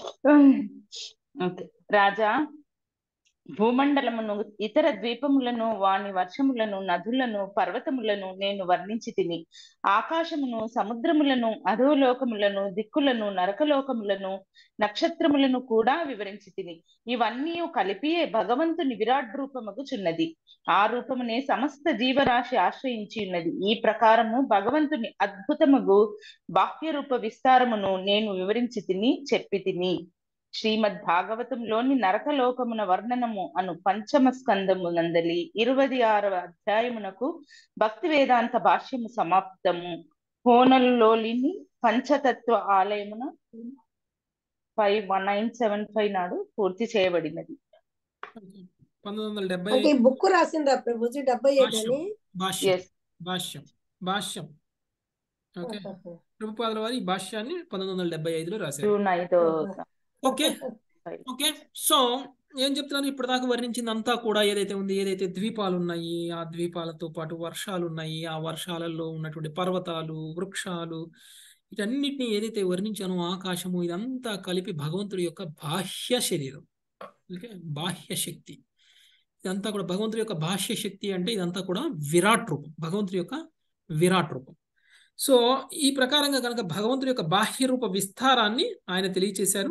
ఓకే రాజా భూమండలమును ఇతర ద్వీపములను వాని వర్షములను నదులను పర్వతములను నేను వర్ణించి తిని ఆకాశమును సముద్రములను అధోలోకములను దిక్కులను నరకలోకములను నక్షత్రములను కూడా వివరించి తిని ఇవన్నీ కలిపియే భగవంతుని విరాట్ రూపముగుచున్నది ఆ రూపమునే సమస్త జీవరాశి ఆశ్రయించి ఉన్నది ఈ ప్రకారము భగవంతుని అద్భుతముగు బాహ్య రూప విస్తారమును నేను వివరించి తిని చెప్పి తిని శ్రీమద్ భాగవతంలోని నరకలోకమున వర్ణనము అను పంచమ స్కందము నందలి ఇరవై ఆరవ అధ్యాయమునకు భక్తి వేదాంత భాష్యము సమాప్తము హోనల్లోని పంచతత్వ ఆలయమున five one nine seven five నాడు పూర్తి చేయబడినది పంతొమ్మిది వందల డెబ్బై అంటే ఈ బుక్ రాసిందా ప్రభుజీ డెబ్బై ఐదు అని భాష్యం భాష్యం భాష్యం ఓకే ప్రభుపాదుల వారి ఈ భాష్యాన్ని పంతొమ్మిది వందల డెబ్బై ఐదులో రాశారు జూన్ ఐదో ఓకే ఓకే సో ఏం చెప్తున్నారు ఇప్పటిదాకా వర్ణించింది అంతా కూడా ఏదైతే ఉంది ఏదైతే ద్వీపాలు ఉన్నాయి ఆ ద్వీపాలతో పాటు వర్షాలు ఉన్నాయి ఆ వర్షాలలో ఉన్నటువంటి పర్వతాలు వృక్షాలు వీటన్నిటిని ఏదైతే వర్ణించానో ఆకాశము ఇదంతా కలిపి భగవంతుడి యొక్క బాహ్య శరీరం ఓకే బాహ్య శక్తి ఇదంతా కూడా భగవంతుడి యొక్క బాహ్య శక్తి అంటే ఇదంతా కూడా విరాట్ రూపం భగవంతుడి యొక్క విరాట్ రూపం సో ఈ ప్రకారంగా కనుక భగవంతుడి యొక్క బాహ్య రూప విస్తారాన్ని ఆయన తెలియచేశారు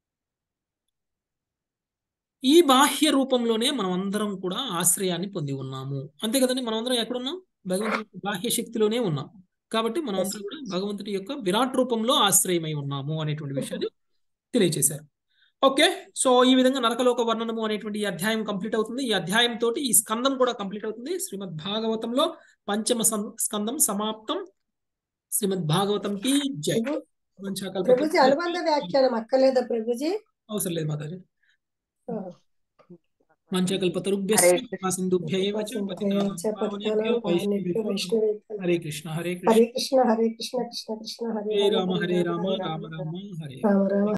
ఈ బాహ్య రూపంలోనే మనం అందరం కూడా ఆశ్రయాన్ని పొంది ఉన్నాము అంతే కదండి మనం అందరం ఎక్కడున్నాం భగవంతుడి యొక్క బాహ్య శక్తిలోనే ఉన్నాం కాబట్టి మనం అందరం కూడా భగవంతుడి యొక్క విరాట్ రూపంలో ఆశ్రయమై ఉన్నాము అనేటువంటి విషయాన్ని తెలియచేశారు ఓకే సో ఈ విధంగా నరకలోక వర్ణనము అనేటువంటి ఈ అధ్యాయం కంప్లీట్ అవుతుంది ఈ అధ్యాయం తోటి ఈ స్కందం కూడా కంప్లీట్ అవుతుంది శ్రీమద్ భాగవతంలో పంచమ సం- స్కందం సమాప్తం శ్రీమద్ భాగవతం కి జై వంశాకల్ప ప్రభుజీ అనుబంధ వ్యాఖ్యానం అక్కర్లేదా ప్రభుజీ అవసరం లేదు మాతాజీ ఆ. మంచకల్పతరుభ్యశ్చ సింధుభ్యైవ చ పతితానాం చ పావనేభ్యో పతితానాం వైష్ణవేభ్యో నమో వైష్ణవేభ్యో హరే కృష్ణ హరే కృష్ణ హరే కృష్ణ హరే కృష్ణ కృష్ణ కృష్ణ హరే హరే హరే రామ హరే హరే రామ హరే రామ రామ రామ హరే రామ రామ